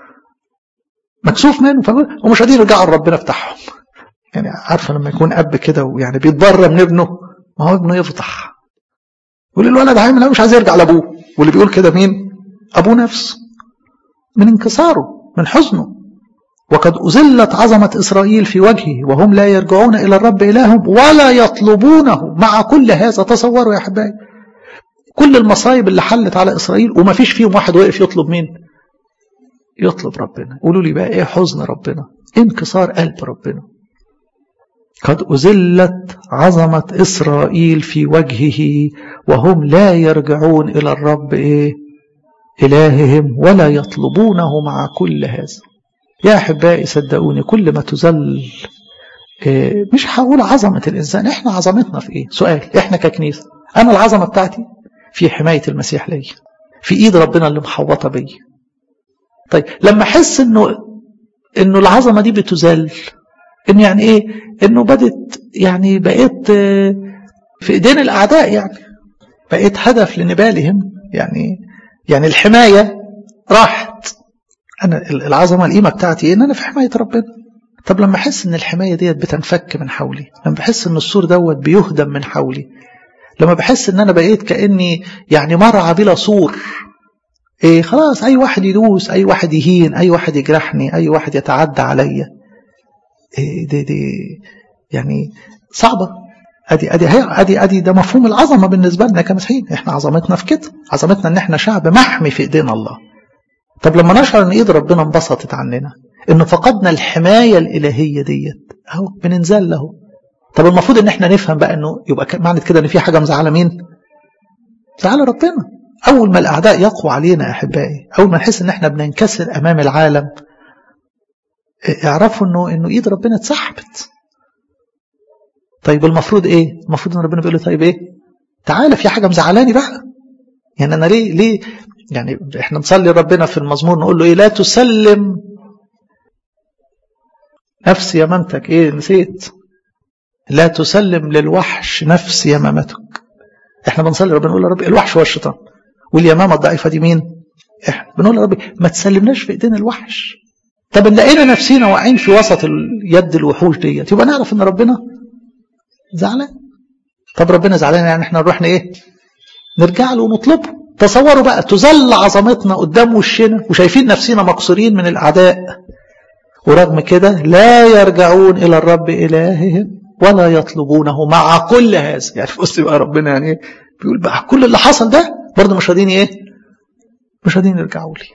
A: مكسوف منهم ومش قادرين يرجعوا لربنا بتاعهم يعني عارفه لما يكون اب كده ويعني بيتبرى من ابنه ما هو ابنه يفضح يقول الولد هيعمل مش عايز يرجع لابوه واللي بيقول كده مين ابوه نفسه من انكساره من حزنه وقد أزلت عظمة إسرائيل في وجهه وهم لا يرجعون إلى الرب إلههم ولا يطلبونه مع كل هذا تصوروا يا أحبائي كل المصايب اللي حلت على إسرائيل وما فيش فيهم واحد واقف يطلب مين يطلب ربنا قولوا لي بقى إيه حزن ربنا انكسار قلب ربنا قد أزلت عظمة إسرائيل في وجهه وهم لا يرجعون إلى الرب إيه إلههم ولا يطلبونه مع كل هذا يا أحبائي صدقوني كل ما تزل إيه مش هقول عظمة الإنسان إحنا عظمتنا في إيه سؤال إحنا ككنيسة أنا العظمة بتاعتي في حماية المسيح لي في إيد ربنا اللي محوطة بي طيب لما أحس إنه إنه العظمة دي بتزال إن يعني إيه إنه بدت يعني بقيت في إيدين الأعداء يعني بقيت هدف لنبالهم يعني يعني الحماية راحت أنا العظمة القيمة بتاعتي إيه؟ إن أنا في حماية ربنا طب لما أحس إن الحماية ديت بتنفك من حولي لما بحس إن السور دوت بيهدم من حولي لما بحس إن أنا بقيت كأني يعني مرعى بلا سور إيه خلاص أي واحد يدوس أي واحد يهين أي واحد يجرحني أي واحد يتعدى عليا إيه دي دي يعني صعبة ادي ادي هي ادي ادي ده مفهوم العظمه بالنسبه لنا كمسيحيين احنا عظمتنا في كده عظمتنا ان احنا شعب محمي في ايدينا الله طب لما نشعر ان ايد ربنا انبسطت عننا ان فقدنا الحمايه الالهيه ديت اهو بننزل له طب المفروض ان احنا نفهم بقى انه يبقى معنى كده ان في حاجه مزعله مين مزعله ربنا اول ما الاعداء يقوى علينا يا احبائي اول ما نحس ان احنا بننكسر امام العالم اعرفوا انه انه ايد ربنا اتسحبت طيب المفروض ايه المفروض ان ربنا بيقول له طيب ايه تعالى في حاجه مزعلاني بقى يعني انا ليه ليه يعني احنا نصلي ربنا في المزمور نقول له ايه لا تسلم نفسي يمامتك ايه نسيت لا تسلم للوحش نفسي يمامتك احنا بنصلي ربنا نقول يا رب الوحش هو الشيطان واليمامه الضعيفه دي مين احنا بنقول يا رب ما تسلمناش في ايدينا الوحش طب ان لقينا نفسينا واقعين في وسط يد الوحوش ديت يبقى نعرف ان ربنا زعلان طب ربنا زعلان يعني احنا نروح ايه نرجع له ونطلبه تصوروا بقى تذل عظمتنا قدام وشنا وشايفين نفسنا مقصورين من الاعداء ورغم كده لا يرجعون الى الرب الههم ولا يطلبونه مع كل هذا يعني بص بقى ربنا يعني ايه بيقول بقى كل اللي حصل ده برضه مش راضيين ايه مش راضيين يرجعوا لي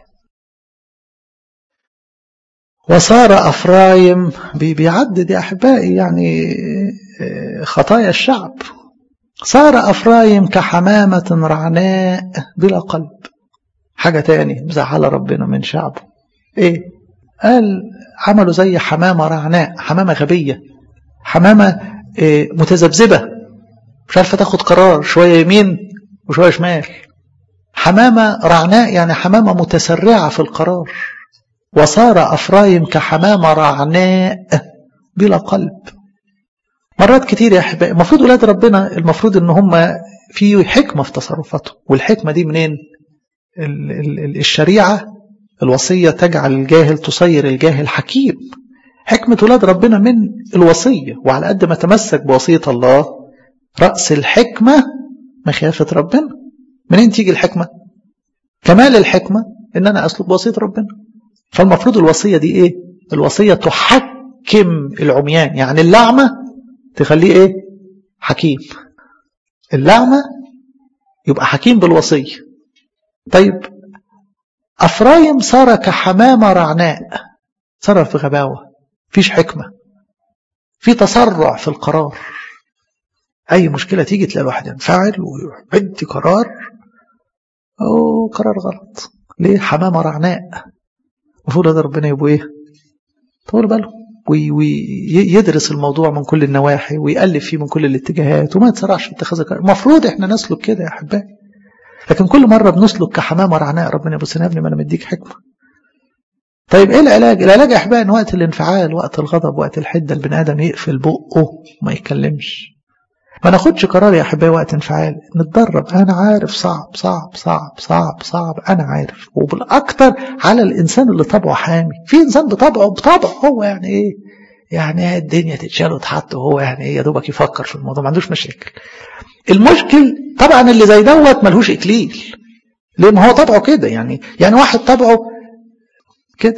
A: وصار افرايم بيعدد يا احبائي يعني خطايا الشعب صار أفرايم كحمامة رعناء بلا قلب حاجة تاني مزعلة ربنا من شعبه ايه قال عملوا زي حمامة رعناء حمامة غبية حمامة إيه متذبذبة مش عارفة تاخد قرار شوية يمين وشوية شمال حمامة رعناء يعني حمامة متسرعة في القرار وصار أفرايم كحمامة رعناء بلا قلب مرات كتير يا احبائي المفروض ولاد ربنا المفروض ان هم في حكمه في تصرفاتهم والحكمه دي منين ال ال الشريعه الوصيه تجعل الجاهل تصير الجاهل حكيم حكمه ولاد ربنا من الوصيه وعلى قد ما تمسك بوصيه الله راس الحكمه مخافه ربنا منين تيجي الحكمه كمال الحكمه ان انا اسلك بوصيه ربنا فالمفروض الوصيه دي ايه الوصيه تحكم العميان يعني اللعمه تخليه ايه حكيم اللعمة يبقى حكيم بالوصية طيب أفرايم صار كحمامة رعناء صار في غباوة فيش حكمة في تسرع في القرار أي مشكلة تيجي تلاقي الواحد ينفعل ويدي قرار أو قرار غلط ليه حمامة رعناء المفروض هذا ربنا يبقوا إيه طول باله ويدرس الموضوع من كل النواحي ويألف فيه من كل الاتجاهات وما يتسرعش في اتخاذ القرار المفروض احنا نسلك كده يا احبائي لكن كل مره بنسلك كحمامه رعناء ربنا يبص يا ابني ما انا مديك حكمه طيب ايه العلاج العلاج يا احبائي ان وقت الانفعال وقت الغضب وقت الحده البني ادم يقفل بقه وما يتكلمش ما ناخدش قرار يا احبائي وقت انفعال نتدرب انا عارف صعب صعب صعب صعب صعب انا عارف وبالاكثر على الانسان اللي طبعه حامي في انسان بطبعه بطبعه هو يعني ايه يعني الدنيا تتشال وتحط وهو يعني ايه يا دوبك يفكر في الموضوع ما عندوش مشاكل المشكل طبعا اللي زي دوت ملهوش اكليل ليه ما هو طبعه كده يعني يعني واحد طبعه كده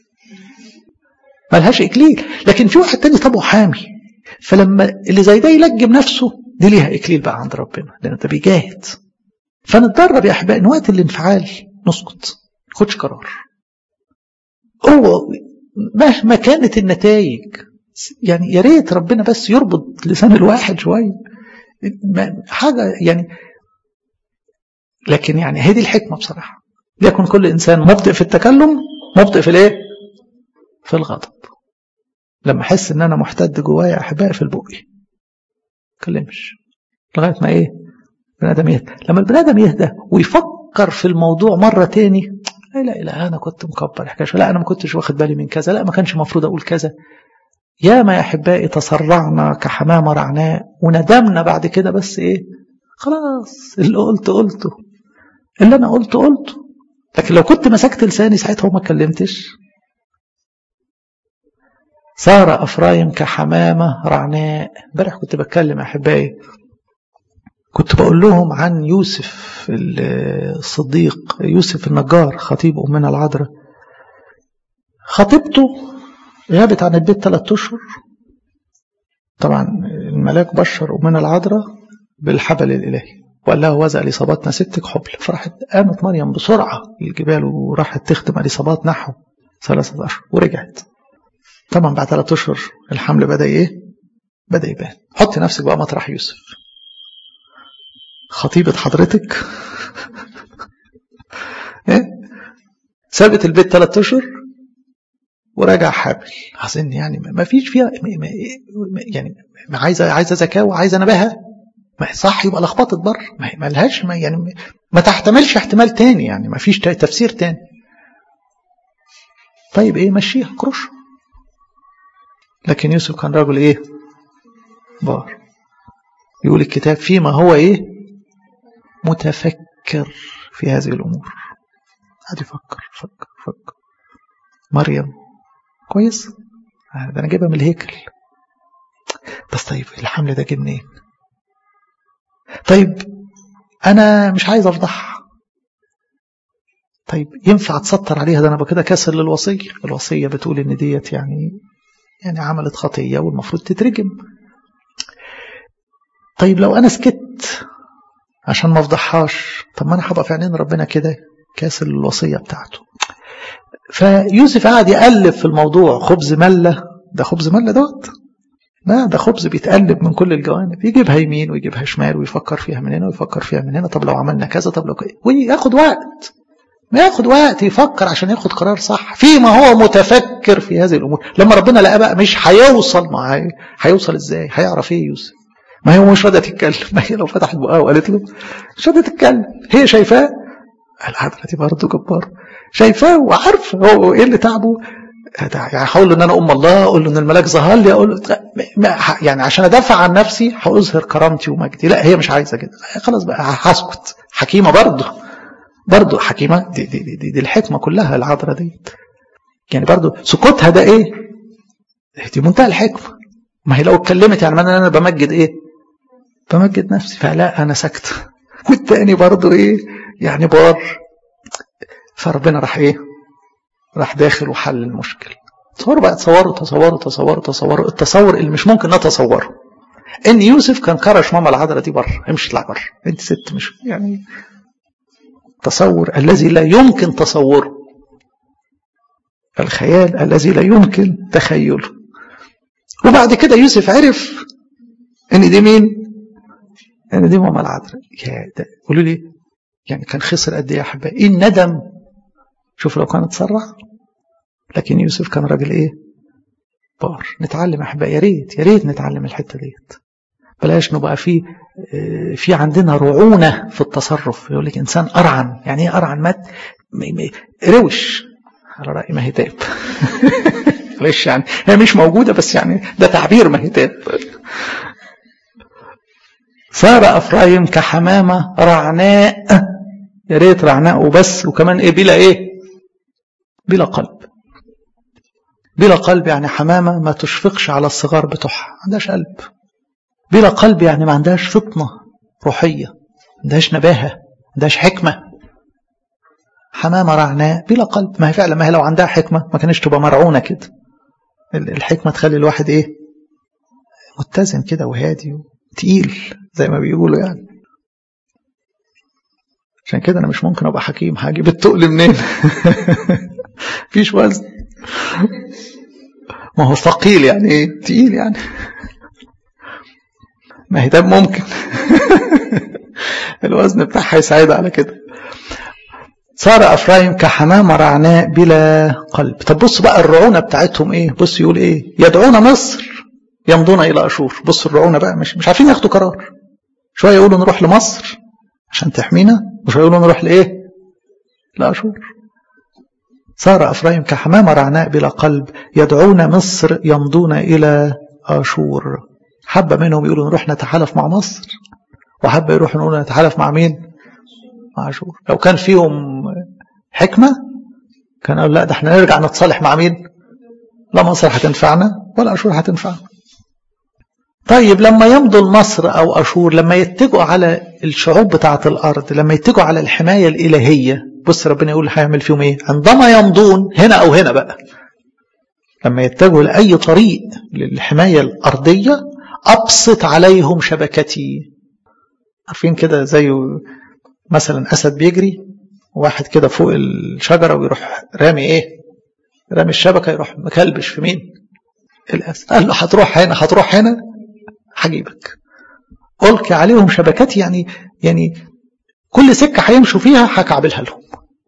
A: ملهاش اكليل لكن في واحد تاني طبعه حامي فلما اللي زي ده يلجم نفسه دي ليها اكليل بقى عند ربنا لان ده بيجاهد فنتدرب يا احبائي ان وقت الانفعال نسكت خدش قرار هو مهما كانت النتائج يعني يا ريت ربنا بس يربط لسان الواحد شويه حاجه يعني لكن يعني هي دي الحكمه بصراحه ليكن كل انسان مبطئ في التكلم مبطئ في الايه في الغضب لما احس ان انا محتد جوايا احبائي في البقي اتكلمش لغايه ما ايه البني ادم يهدى لما البني ادم يهدى ويفكر في الموضوع مره تاني لا لا لا انا كنت مكبر حكايه لا انا ما كنتش واخد بالي من كذا لا ما كانش المفروض اقول كذا يا ما يا احبائي تسرعنا كحمامه رعناء وندمنا بعد كده بس ايه خلاص اللي قلت قلته اللي انا قلته قلته لكن لو كنت مسكت لساني ساعتها وما اتكلمتش صار افرايم كحمامه رعناء امبارح كنت بتكلم يا احبائي كنت بقول لهم عن يوسف الصديق يوسف النجار خطيب أمنا العذراء خطيبته غابت عن البيت ثلاثة أشهر طبعا الملاك بشر أمنا العذراء بالحبل الإلهي وقال لها وزع الإصابات نسيتك حبل فراحت قامت مريم بسرعة الجبال وراحت تخدم الإصابات نحو ثلاثة أشهر ورجعت طبعا بعد ثلاثة أشهر الحمل بدأ إيه؟ بدأ يبان حط نفسك بقى مطرح يوسف خطيبة حضرتك إيه؟ سابت البيت ثلاثة أشهر وراجع حامل أظن يعني ما فيش فيها يعني عايزة عايزة ذكاء وعايزة نباهة ما صح يبقى لخبطت بره ما لهاش ما يعني ما تحتملش احتمال تاني يعني ما فيش تفسير تاني طيب ايه مشيها كرش لكن يوسف كان رجل ايه بار يقول الكتاب فيما هو ايه متفكر في هذه الامور قاعد يفكر فكر فكر مريم كويس ده انا جايبها من الهيكل بس طيب الحمل ده جه منين طيب انا مش عايز افضحها طيب ينفع تسطر عليها ده انا كده كاسر للوصيه الوصيه بتقول ان ديت يعني يعني عملت خطيه والمفروض تترجم طيب لو انا سكت عشان ما افضحهاش طب ما انا هبقى في عينين ربنا كده كاسر للوصيه بتاعته فيوسف قعد يقلب في الموضوع خبز مله ده خبز مله دوت لا ده خبز بيتقلب من كل الجوانب يجيبها يمين ويجيبها شمال ويفكر فيها من هنا ويفكر فيها من هنا طب لو عملنا كذا طب لو كذا وياخد وقت ما ياخد وقت يفكر عشان ياخد قرار صح فيما هو متفكر في هذه الامور لما ربنا لقى بقى مش هيوصل معاه هيوصل ازاي هيعرف ايه يوسف ما هي مش راضيه تتكلم ما هي لو فتحت بقها وقالت له مش راضيه تتكلم هي شايفاه الحضره دي برضه جبار شايفاه وعارفه هو ايه اللي تعبه يعني هقول له ان انا ام الله اقول له ان الملاك ظهر لي اقول له يعني عشان ادافع عن نفسي هاظهر كرامتي ومجدي لا هي مش عايزه كده خلاص بقى هسكت حكيمه برضه برضه حكيمه دي, دي, دي, دي الحكمه كلها العذراء ديت يعني برضه سكوتها ده ايه؟ دي منتهى الحكمه ما هي لو اتكلمت يعني انا انا بمجد ايه؟ بمجد نفسي فلا انا ساكت والتاني برضه ايه؟ يعني بار فربنا راح ايه؟ راح داخل وحل المشكلة تصوروا بقى تصوروا تصوروا تصوروا تصوروا التصور اللي مش ممكن نتصوره ان يوسف كان كرش ماما العذراء دي بره امشي اطلع بره انت ست مش يعني تصور الذي لا يمكن تصوره الخيال الذي لا يمكن تخيله وبعد كده يوسف عرف ان دي مين ان دي ماما العذراء يا ده قولوا لي يعني كان خسر قد ايه يا احبائي ايه الندم شوف لو كان اتسرع لكن يوسف كان راجل ايه بار نتعلم احبائي يا ريت يا ريت نتعلم الحته ديت بلاش نبقى في في عندنا رعونه في التصرف يقول لك انسان ارعن يعني ايه ارعن مات روش على راي مهتاب معلش يعني هي مش موجوده بس يعني ده تعبير مهتاب صار افرايم كحمامه رعناء يا ريت رعناء وبس وكمان ايه بلا ايه بلا قلب بلا قلب يعني حمامة ما تشفقش على الصغار بتوعها ما عندهاش قلب بلا قلب يعني ما عندهاش فطنة روحية ما عندهاش نباهة ما عندهاش حكمة حمامة رعناء بلا قلب ما هي فعلا ما هي لو عندها حكمة ما كانش تبقى مرعونة كده الحكمة تخلي الواحد ايه متزن كده وهادي وتقيل زي ما بيقولوا يعني عشان كده انا مش ممكن ابقى حكيم هجيب التقل منين فيش وزن ما هو ثقيل يعني ايه تقيل يعني ما هي ده ممكن الوزن بتاعها يساعد على كده صار افرايم كحمامه رعناء بلا قلب طب بص بقى الرعونه بتاعتهم ايه بص يقول ايه يدعون مصر يمضون الى اشور بص الرعونه بقى مش مش عارفين ياخدوا قرار شويه يقولوا نروح لمصر عشان تحمينا وشويه يقولوا نروح لايه لاشور صار أفرايم كحمامة رعناء بلا قلب يدعون مصر يمضون إلى آشور حبة منهم يقولوا نروح نتحالف مع مصر وحبة يروحوا نقول نتحالف مع مين مع آشور لو كان فيهم حكمة كان قالوا لا ده احنا نرجع نتصالح مع مين لا مصر هتنفعنا ولا أشور هتنفعنا طيب لما يمضوا لمصر أو أشور لما يتجوا على الشعوب بتاعة الأرض لما يتجوا على الحماية الإلهية بص ربنا يقول هيعمل فيهم ايه عندما يمضون هنا او هنا بقى لما يتجهوا لاي طريق للحمايه الارضيه أبسط عليهم شبكتي عارفين كده زي مثلا أسد بيجري واحد كده فوق الشجرة ويروح رامي إيه رامي الشبكة يروح مكلبش في مين الأسد قال له هتروح هنا هتروح هنا هجيبك ألقي عليهم شبكتي يعني يعني كل سكة هيمشوا فيها هكعبلها لهم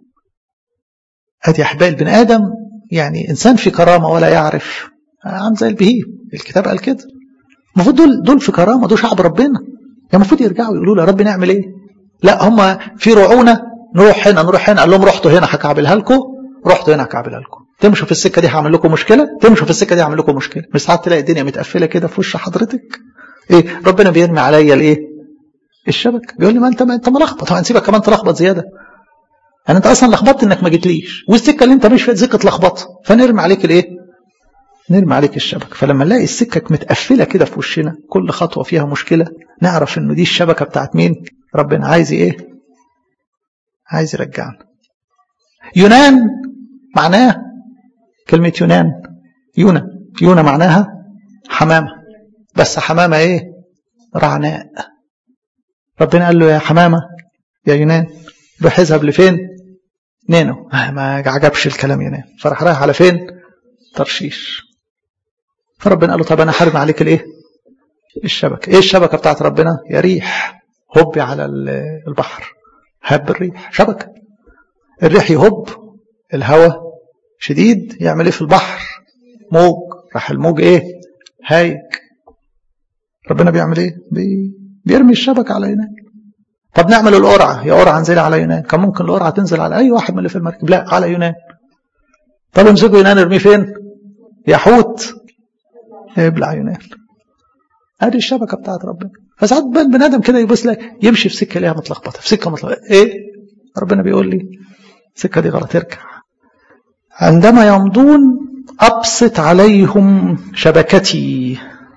A: ادي احبائي البني ادم يعني انسان في كرامه ولا يعرف عامل زي البهيم الكتاب قال كده المفروض دول دول في كرامه دول شعب ربنا يعني المفروض يرجعوا يقولوا له يا رب نعمل ايه لا هم في رعونه نروح هنا نروح هنا قال لهم رحتوا هنا هكعبلها لكم رحتوا هنا هكعبلها لكم تمشوا في السكه دي هعمل لكم مشكله تمشوا في السكه دي هعمل لكم مشكله مش ساعات تلاقي الدنيا متقفله كده في وش حضرتك ايه ربنا بيرمي عليا الايه الشبك بيقول لي ما انت ما انت ملخبط هنسيبك كمان تلخبط زياده يعني انت اصلا لخبطت انك ما جيتليش والسكه اللي انت مش فيها سكه لخبطه فنرمي عليك الايه نرمي عليك الشبك فلما نلاقي السكك متقفله كده في وشنا كل خطوه فيها مشكله نعرف انه دي الشبكه بتاعت مين ربنا عايز ايه عايز يرجعنا يونان معناه كلمه يونان يونا يونا معناها حمامه بس حمامه ايه رعناء ربنا قال له يا حمامه يا يونان روح اذهب لفين نينو ما عجبش الكلام ينام فراح رايح على فين ترشيش فربنا قال له طب انا حارب عليك الايه الشبكه ايه الشبكه بتاعت ربنا يا ريح هبي على البحر هب الريح شبكه الريح يهب الهواء شديد يعمل ايه في البحر موج راح الموج ايه هايج ربنا بيعمل ايه بي... بيرمي الشبكه على ينام طب نعمل القرعة يا قرعة انزلي على يونان كان ممكن القرعة تنزل على أي واحد من اللي في المركب لا على يونان طب امسكوا يونان ارميه فين يا حوت ابلع يونان ادي الشبكة بتاعت ربنا فساعات البني ادم كده يبص لك يمشي في سكة ليها متلخبطة في سكة متلخبطة ايه ربنا بيقول لي السكة دي غلط ارجع عندما يمضون أبسط عليهم شبكتي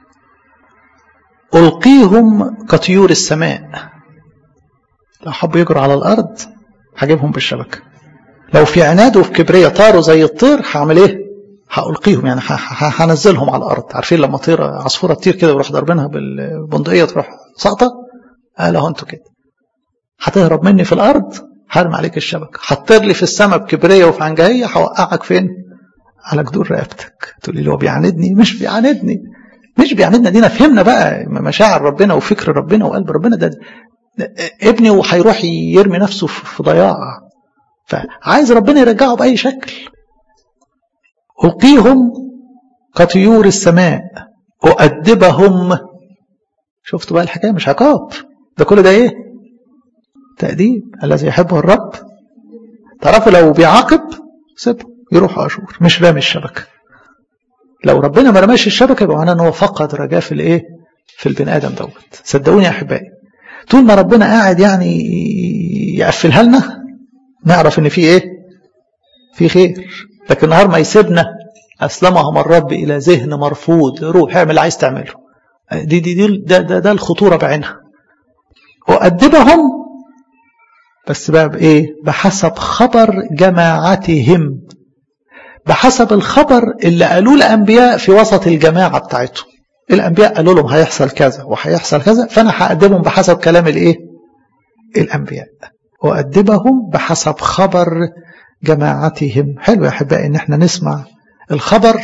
A: ألقيهم كطيور السماء لو حبوا يجروا على الارض هجيبهم بالشبكه لو في عناد وفي كبريه طاروا زي الطير هعمل ايه هألقيهم يعني هنزلهم على الارض عارفين لما طير عصفوره تطير كده ويروح ضربينها بالبندقيه تروح ساقطه قال اهو انتوا كده هتهرب مني في الارض هرمي عليك الشبكه هتطير لي في السماء بكبريه وفي عنجهيه هوقعك فين على جدور رقبتك تقولي لي هو بيعاندني مش بيعاندني مش بيعاندنا دينا فهمنا بقى مشاعر ربنا وفكر ربنا وقلب ربنا ده ابني وهيروح يرمي نفسه في ضياع فعايز ربنا يرجعه بأي شكل ألقيهم كطيور السماء أؤدبهم شفتوا بقى الحكاية مش عقاب ده كل ده ايه تأديب الذي يحبه الرب تعرفوا لو بيعاقب سيبه يروح أشور مش رامي الشبكة لو ربنا ما رماش الشبكة يبقى معناه ان هو فقد رجاء في الايه في البني ادم دوت صدقوني يا احبائي طول ما ربنا قاعد يعني يقفلها لنا نعرف ان في ايه في خير لكن نهار ما يسيبنا اسلمهم الرب الى ذهن مرفوض روح اعمل اللي عايز تعمله دي دي, دي ده, ده, ده الخطوره بعينها وأدبهم بس بقى بايه بحسب خبر جماعتهم بحسب الخبر اللي قالوه الانبياء في وسط الجماعه بتاعتهم الانبياء قالوا لهم هيحصل كذا وهيحصل كذا فانا هأدبهم بحسب كلام الايه الانبياء وأدبهم بحسب خبر جماعتهم حلو يا احبائي ان احنا نسمع الخبر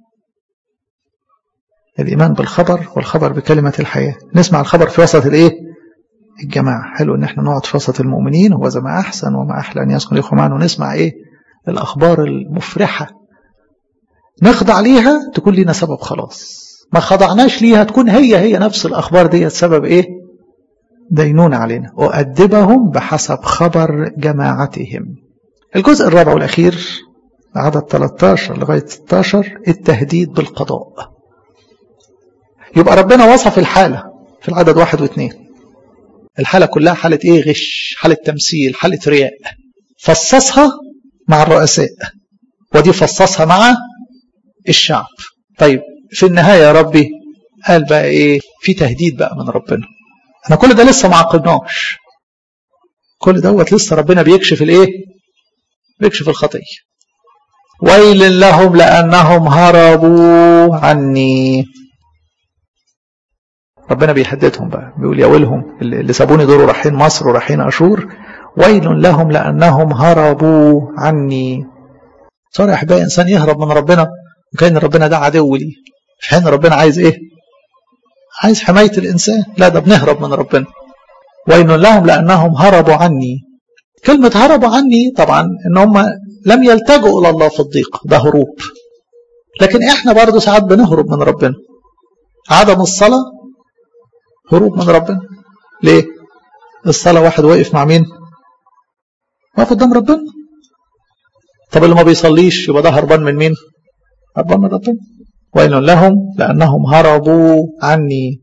A: الايمان بالخبر والخبر بكلمه الحياه نسمع الخبر في وسط الايه الجماعه حلو ان احنا نقعد في وسط المؤمنين هو زي ما احسن وما احلى ان يسكن الاخوه معنا ونسمع ايه الاخبار المفرحه نخضع ليها تكون لنا سبب خلاص ما خضعناش ليها تكون هي هي نفس الأخبار دي سبب إيه دينون علينا وأدبهم بحسب خبر جماعتهم الجزء الرابع والأخير عدد 13 لغاية 16 التهديد بالقضاء يبقى ربنا وصف الحالة في العدد واحد واثنين الحالة كلها حالة ايه غش حالة تمثيل حالة رياء فصصها مع الرؤساء ودي فصصها مع الشعب طيب في النهاية يا ربي قال بقى ايه في تهديد بقى من ربنا انا كل ده لسه ما عقدناش كل دوت لسه ربنا بيكشف الايه بيكشف الخطية ويل لهم لأنهم هربوا عني ربنا بيهددهم بقى بيقول يا ويلهم اللي سابوني دول رايحين مصر ورايحين اشور ويل لهم لانهم هربوا عني صار يا احبائي انسان يهرب من ربنا وكان ربنا ده عدو ليه في حين ربنا عايز ايه عايز حمايه الانسان لا ده بنهرب من ربنا ويل لهم لانهم هربوا عني كلمه هربوا عني طبعا ان هم لم يلتجئوا الى الله في الضيق ده هروب لكن احنا برضه ساعات بنهرب من ربنا عدم الصلاه هروب من ربنا ليه الصلاه واحد واقف مع مين واقف قدام ربنا طب اللي ما بيصليش يبقى ده هربان من مين هربان من ربنا ويل لهم لانهم هربوا عني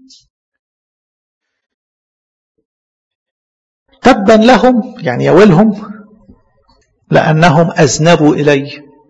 A: تبا لهم يعني يا ويلهم لانهم اذنبوا الي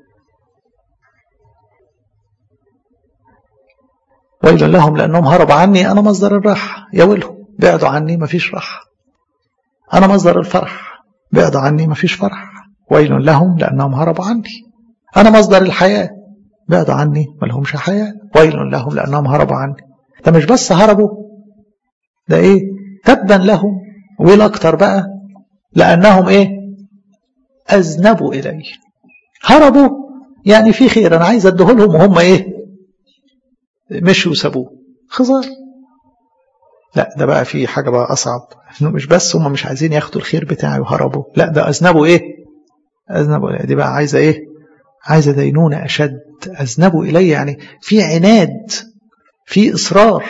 A: ويل لهم لانهم هربوا عني انا مصدر الراحه يا ويلهم بعدوا عني مفيش راحه انا مصدر الفرح بعدوا عني مفيش فرح ويل لهم لأنهم هربوا عني أنا مصدر الحياة بعدوا عني ما لهمش حياة ويل لهم لأنهم هربوا عني ده مش بس هربوا ده إيه تبا لهم ويل أكتر بقى لأنهم إيه أذنبوا إلي هربوا يعني في خير أنا عايز أديه لهم وهم إيه مشوا وسابوه خزار لا ده بقى في حاجة بقى أصعب إنه مش بس هم مش عايزين ياخدوا الخير بتاعي وهربوا لا ده أذنبوا إيه أذنبوا دي بقى عايزة إيه عايزة دينونة أشد أذنبوا إلي يعني في عناد في إصرار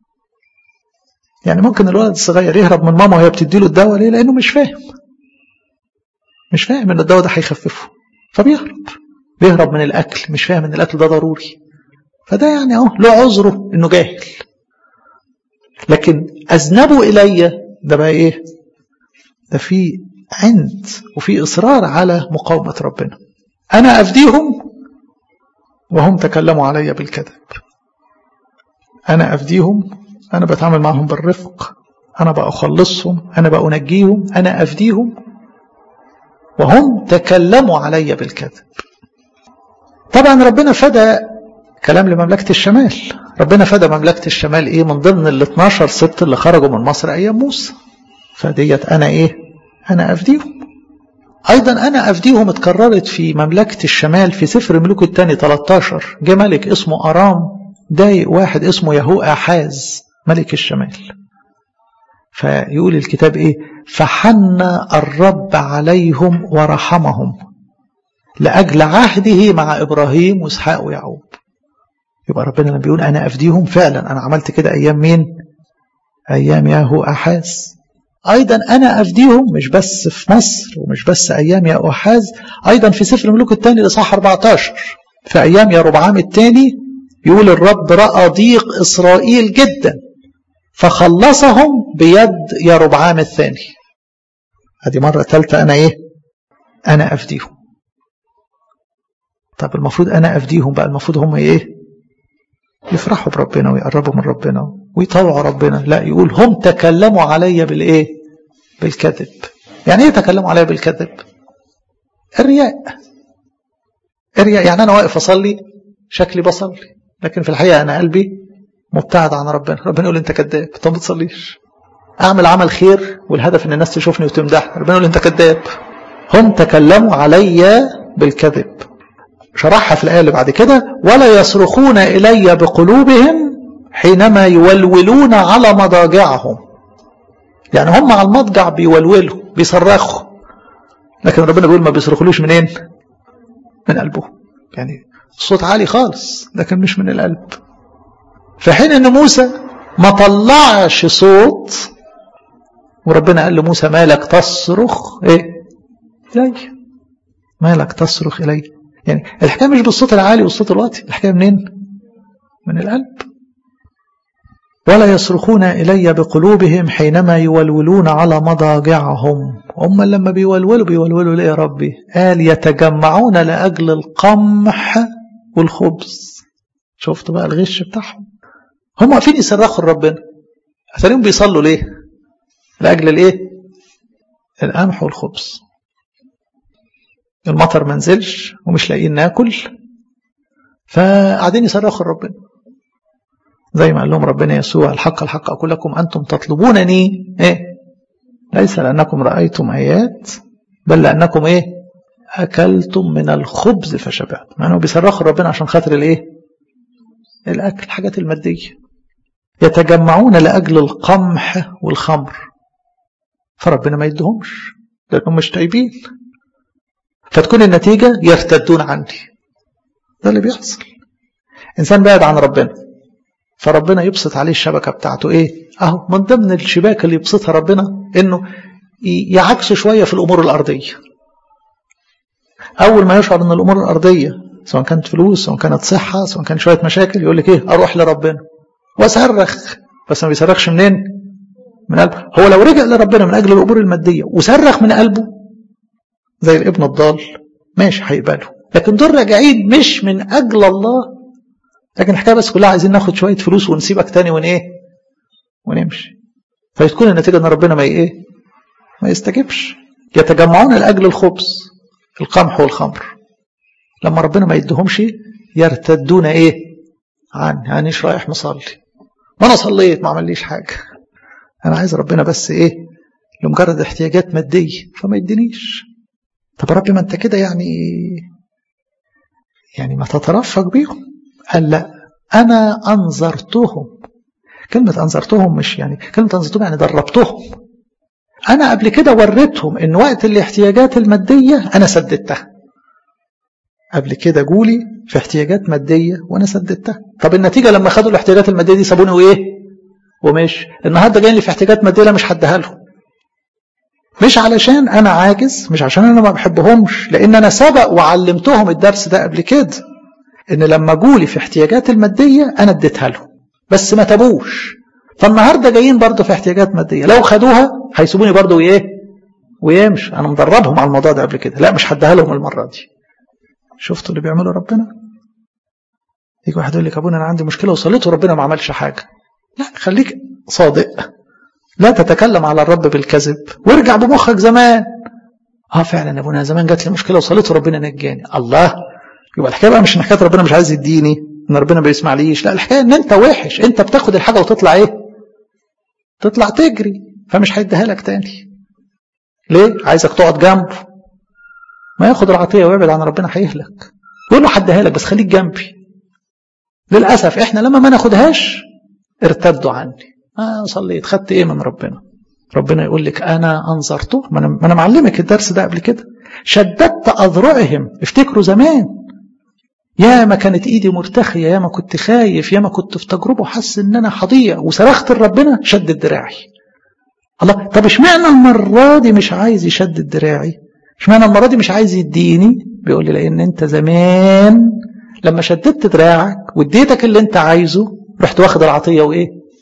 A: يعني ممكن الولد الصغير يهرب من ماما وهي بتديله الدواء ليه لأنه مش فاهم مش فاهم إن الدواء ده هيخففه فبيهرب بيهرب من الأكل مش فاهم إن الأكل ده ضروري فده يعني أهو له عذره إنه جاهل لكن أذنبوا إلي ده بقى إيه ده في عند وفي إصرار على مقاومة ربنا أنا أفديهم وهم تكلموا علي بالكذب أنا أفديهم أنا بتعامل معهم بالرفق أنا بأخلصهم أنا بأنجيهم أنا أفديهم وهم تكلموا علي بالكذب طبعا ربنا فدى كلام لمملكة الشمال ربنا فدى مملكة الشمال إيه من ضمن ال 12 ست اللي خرجوا من مصر أيام موسى فديت أنا إيه أنا أفديهم أيضا أنا أفديهم اتكررت في مملكة الشمال في سفر ملوك الثاني 13 جه ملك اسمه أرام ضايق واحد اسمه يهو أحاز ملك الشمال فيقول الكتاب إيه فحن الرب عليهم ورحمهم لأجل عهده مع إبراهيم وإسحاق ويعقوب يبقى ربنا لما بيقول أنا أفديهم فعلا أنا عملت كده أيام مين أيام ياهو أحاز أيضا أنا أفديهم مش بس في مصر ومش بس أيام يا أحاز أيضا في سفر الملوك الثاني لصح 14 في أيام يا ربعام الثاني يقول الرب رأى ضيق إسرائيل جدا فخلصهم بيد يا ربعام الثاني هذه مرة ثالثة أنا إيه أنا أفديهم طب المفروض أنا أفديهم بقى المفروض هم إيه يفرحوا بربنا ويقربوا من ربنا ويطوعوا ربنا لا يقول هم تكلموا علي بالايه بالكذب يعني ايه تكلموا علي بالكذب الرياء الرياء يعني انا واقف اصلي شكلي بصلي لكن في الحقيقه انا قلبي مبتعد عن ربنا ربنا يقول انت كذاب طب ما تصليش اعمل عمل خير والهدف ان الناس تشوفني وتمدحني ربنا يقول انت كذاب هم تكلموا علي بالكذب شرحها في الآية اللي بعد كده ولا يصرخون إلي بقلوبهم حينما يولولون على مضاجعهم يعني هم على المضجع بيولولوا بيصرخوا لكن ربنا بيقول ما بيصرخولوش منين من قلبهم يعني الصوت عالي خالص لكن مش من القلب في حين ان موسى ما طلعش صوت وربنا قال لموسى مالك تصرخ ايه الي مالك تصرخ الي يعني الحكايه مش بالصوت العالي والصوت الواطي الحكايه منين من القلب ولا يصرخون إلي بقلوبهم حينما يولولون على مضاجعهم هم لما بيولولوا بيولولوا ليه يا ربي قال يتجمعون لأجل القمح والخبز شفت بقى الغش بتاعهم هم واقفين يصرخوا لربنا أثرين بيصلوا ليه لأجل الايه القمح والخبز المطر ما نزلش ومش لاقيين ناكل فقاعدين يصرخوا لربنا زي ما قال لهم ربنا يسوع الحق الحق أقول لكم أنتم تطلبونني إيه ليس لأنكم رأيتم آيات بل لأنكم إيه أكلتم من الخبز فشبعتم مع أنه بيصرخوا ربنا عشان خاطر الإيه الأكل الحاجات المادية يتجمعون لأجل القمح والخمر فربنا ما يدهمش لأنهم مش تايبين فتكون النتيجة يرتدون عني ده اللي بيحصل إنسان بعد عن ربنا فربنا يبسط عليه الشبكة بتاعته إيه أهو من ضمن الشباك اللي يبسطها ربنا إنه يعكسه شوية في الأمور الأرضية أول ما يشعر إن الأمور الأرضية سواء كانت فلوس سواء كانت صحة سواء كانت شوية مشاكل يقول لك إيه أروح لربنا وأصرخ بس ما بيصرخش منين من قلبه هو لو رجع لربنا من أجل الأمور المادية وصرخ من قلبه زي الابن الضال ماشي هيقبله لكن دول راجعين مش من أجل الله لكن الحكاية بس كلها عايزين ناخد شوية فلوس ونسيبك تاني ون إيه ونمشي فتكون النتيجة إن ربنا ما إيه ما يستجبش يتجمعون لأجل الخبز القمح والخمر لما ربنا ما يدهمش يرتدون إيه عني هانيش رايح مصلي ما أنا صليت ما عمليش حاجة أنا عايز ربنا بس إيه لمجرد احتياجات مادية فما يدينيش طب ربي ما أنت كده يعني يعني ما تترفق بيهم قال لا أنا أنظرتهم كلمة أنظرتهم مش يعني كلمة أنظرتهم يعني دربتهم أنا قبل كده وريتهم إن وقت الاحتياجات المادية أنا سددتها قبل كده جولي في احتياجات مادية وأنا سددتها طب النتيجة لما خدوا الاحتياجات المادية دي سابوني وإيه ومش النهاردة جاي لي في احتياجات مادية لا مش هديها لهم مش علشان أنا عاجز مش عشان أنا ما بحبهمش لأن أنا سبق وعلمتهم الدرس ده قبل كده ان لما جولي في احتياجات المادية انا اديتها لهم بس ما تابوش فالنهاردة جايين برضه في احتياجات مادية لو خدوها هيسيبوني برضه وايه ويمشي انا مدربهم على الموضوع ده قبل كده لا مش هديها لهم المرة دي شفتوا اللي بيعمله ربنا يجي واحد يقول لك ابونا انا عندي مشكلة وصليت وربنا ما عملش حاجة لا خليك صادق لا تتكلم على الرب بالكذب وارجع بمخك زمان اه فعلا يا ابونا زمان جات لي مشكلة وصليت وربنا نجاني الله يبقى الحكايه بقى مش ان حكايه ربنا مش عايز يديني ان ربنا ما بيسمعليش لا الحكايه ان انت وحش انت بتاخد الحاجه وتطلع ايه تطلع تجري فمش هيديها لك تاني ليه عايزك تقعد جنبه ما ياخد العطيه ويبعد عن ربنا هيهلك يقول له هديها لك بس خليك جنبي للاسف احنا لما ما ناخدهاش ارتدوا عني اه صليت خدت ايه من ربنا ربنا يقول لك انا انظرته ما انا, ما أنا معلمك الدرس ده قبل كده شددت اذرعهم افتكروا زمان يا ما كانت ايدي مرتخية يا ما كنت خايف يا ما كنت في تجربة وحاسس ان انا هضيع وصرخت لربنا شدد دراعي الله طب اشمعنى المرة دي مش عايز يشدد دراعي اشمعنى المرة دي مش عايز يديني بيقول لي لان انت زمان لما شددت دراعك واديتك اللي انت عايزه رحت واخد العطية وايه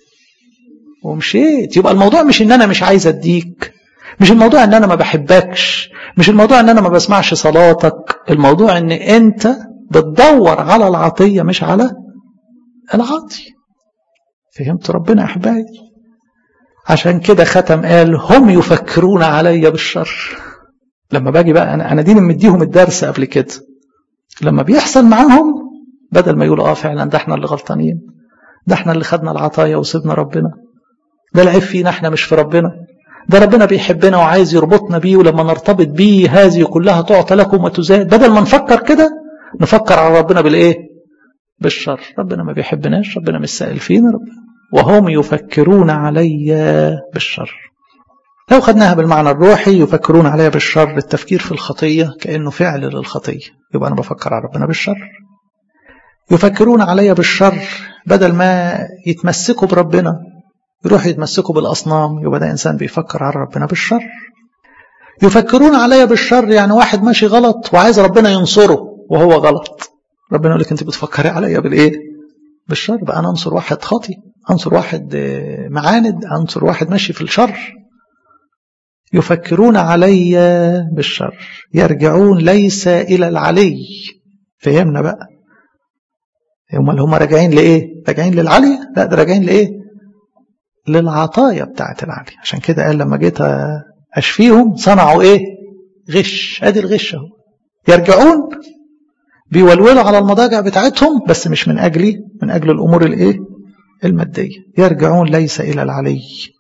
A: ومشيت يبقى الموضوع مش ان انا مش عايز اديك مش الموضوع ان انا ما بحبكش مش الموضوع ان انا ما بسمعش صلاتك الموضوع ان انت بتدور على العطية مش على العاطي فهمت ربنا يا احبائي عشان كده ختم قال هم يفكرون علي بالشر لما باجي بقى انا انا دين مديهم الدرس قبل كده لما بيحصل معاهم بدل ما يقولوا اه فعلا ده احنا اللي غلطانين ده احنا اللي خدنا العطايا وسيبنا ربنا ده العيب فينا احنا مش في ربنا ده ربنا بيحبنا وعايز يربطنا بيه ولما نرتبط بيه هذه كلها تعطى لكم وتزاد بدل ما نفكر كده نفكر على ربنا بالايه بالشر ربنا ما بيحبناش ربنا مش سائل فينا ربنا وهم يفكرون علي بالشر لو خدناها بالمعنى الروحي يفكرون علي بالشر التفكير في الخطية كأنه فعل للخطية يبقى أنا بفكر على ربنا بالشر يفكرون علي بالشر بدل ما يتمسكوا بربنا يروح يتمسكوا بالأصنام يبقى ده إنسان بيفكر على ربنا بالشر يفكرون علي بالشر يعني واحد ماشي غلط وعايز ربنا ينصره وهو غلط ربنا يقول لك انت بتفكري عليا بالايه بالشر بقى انا انصر واحد خاطي انصر واحد معاند انصر واحد ماشي في الشر يفكرون علي بالشر يرجعون ليس الى العلي فهمنا بقى هم اللي هم راجعين لايه راجعين للعلي لا ده راجعين لايه للعطايا بتاعت العلي عشان كده قال لما جيت اشفيهم صنعوا ايه غش ادي الغش اهو يرجعون بيولولوا على المضاجع بتاعتهم بس مش من أجلي من أجل الأمور الإيه المادية يرجعون ليس إلى العلي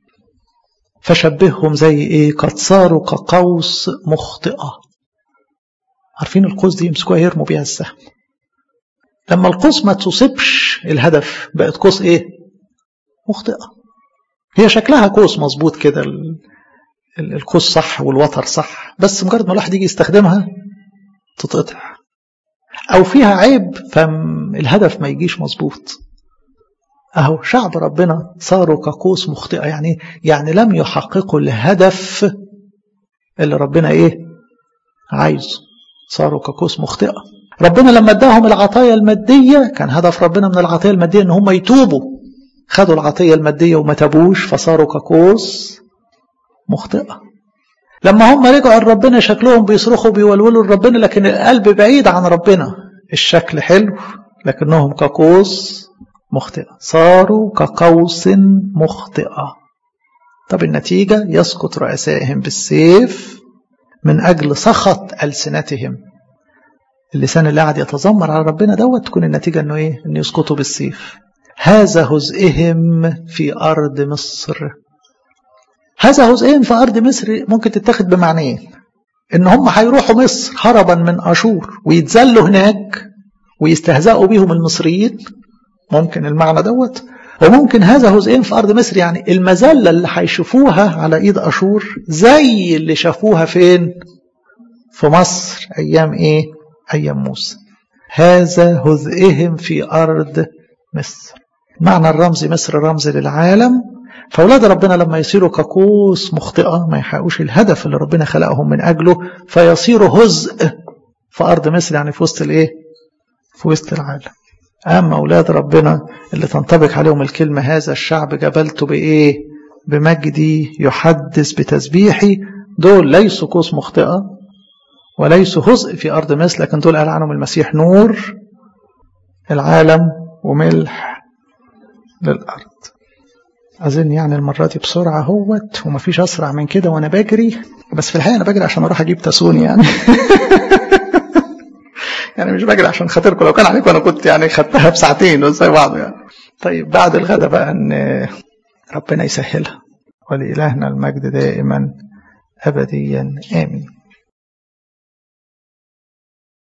A: فشبههم زي إيه قد صاروا كقوس مخطئة عارفين القوس دي يمسكوها يرموا بيها السهم لما القوس ما تصيبش الهدف بقت قوس إيه مخطئة هي شكلها قوس مظبوط كده القوس صح والوتر صح بس مجرد ما الواحد يجي يستخدمها تتقطع أو فيها عيب فالهدف ما يجيش مظبوط أهو شعب ربنا صاروا كقوس مخطئة يعني يعني لم يحققوا الهدف اللي ربنا إيه عايزه صاروا كقوس مخطئة ربنا لما اداهم العطايا المادية كان هدف ربنا من العطايا المادية ان هم يتوبوا خدوا العطية المادية وما تابوش فصاروا كقوس مخطئة لما هم رجعوا لربنا شكلهم بيصرخوا بيولولوا لربنا لكن القلب بعيد عن ربنا الشكل حلو لكنهم كقوس مخطئة صاروا كقوس مخطئة طب النتيجة يسقط رؤسائهم بالسيف من أجل سخط ألسنتهم اللسان اللي قاعد يتذمر على ربنا دوت تكون النتيجة انه ايه انه يسقطوا بالسيف هذا هزئهم في أرض مصر هذا هزئهم في أرض مصر ممكن تتاخد بمعنيين إن هم هيروحوا مصر هربا من أشور ويتذلوا هناك ويستهزئوا بهم المصريين ممكن المعنى دوت وممكن هذا هزئين في أرض مصر يعني المذلة اللي هيشوفوها على إيد أشور زي اللي شافوها فين في مصر أيام إيه أيام موسى هذا هزئهم في أرض مصر معنى الرمز مصر رمز للعالم فأولاد ربنا لما يصيروا كقوس مخطئة ما يحققوش الهدف اللي ربنا خلقهم من أجله فيصيروا هزء في أرض مصر يعني في وسط الإيه؟ في وسط العالم أما أولاد ربنا اللي تنطبق عليهم الكلمة هذا الشعب جبلته بإيه؟ بمجدي يحدث بتسبيحي دول ليسوا قوس مخطئة وليسوا هزء في أرض مصر لكن دول قال عنهم المسيح نور العالم وملح للأرض أظن يعني المرة دي بسرعة هوت ومفيش أسرع من كده وأنا بجري بس في الحقيقة أنا بجري عشان أروح أجيب تاسوني يعني يعني مش بجري عشان خاطركم لو كان عليكم أنا كنت يعني خدتها بساعتين زي بعض يعني طيب بعد الغدا بقى أن ربنا يسهلها ولإلهنا المجد دائما أبديا آمين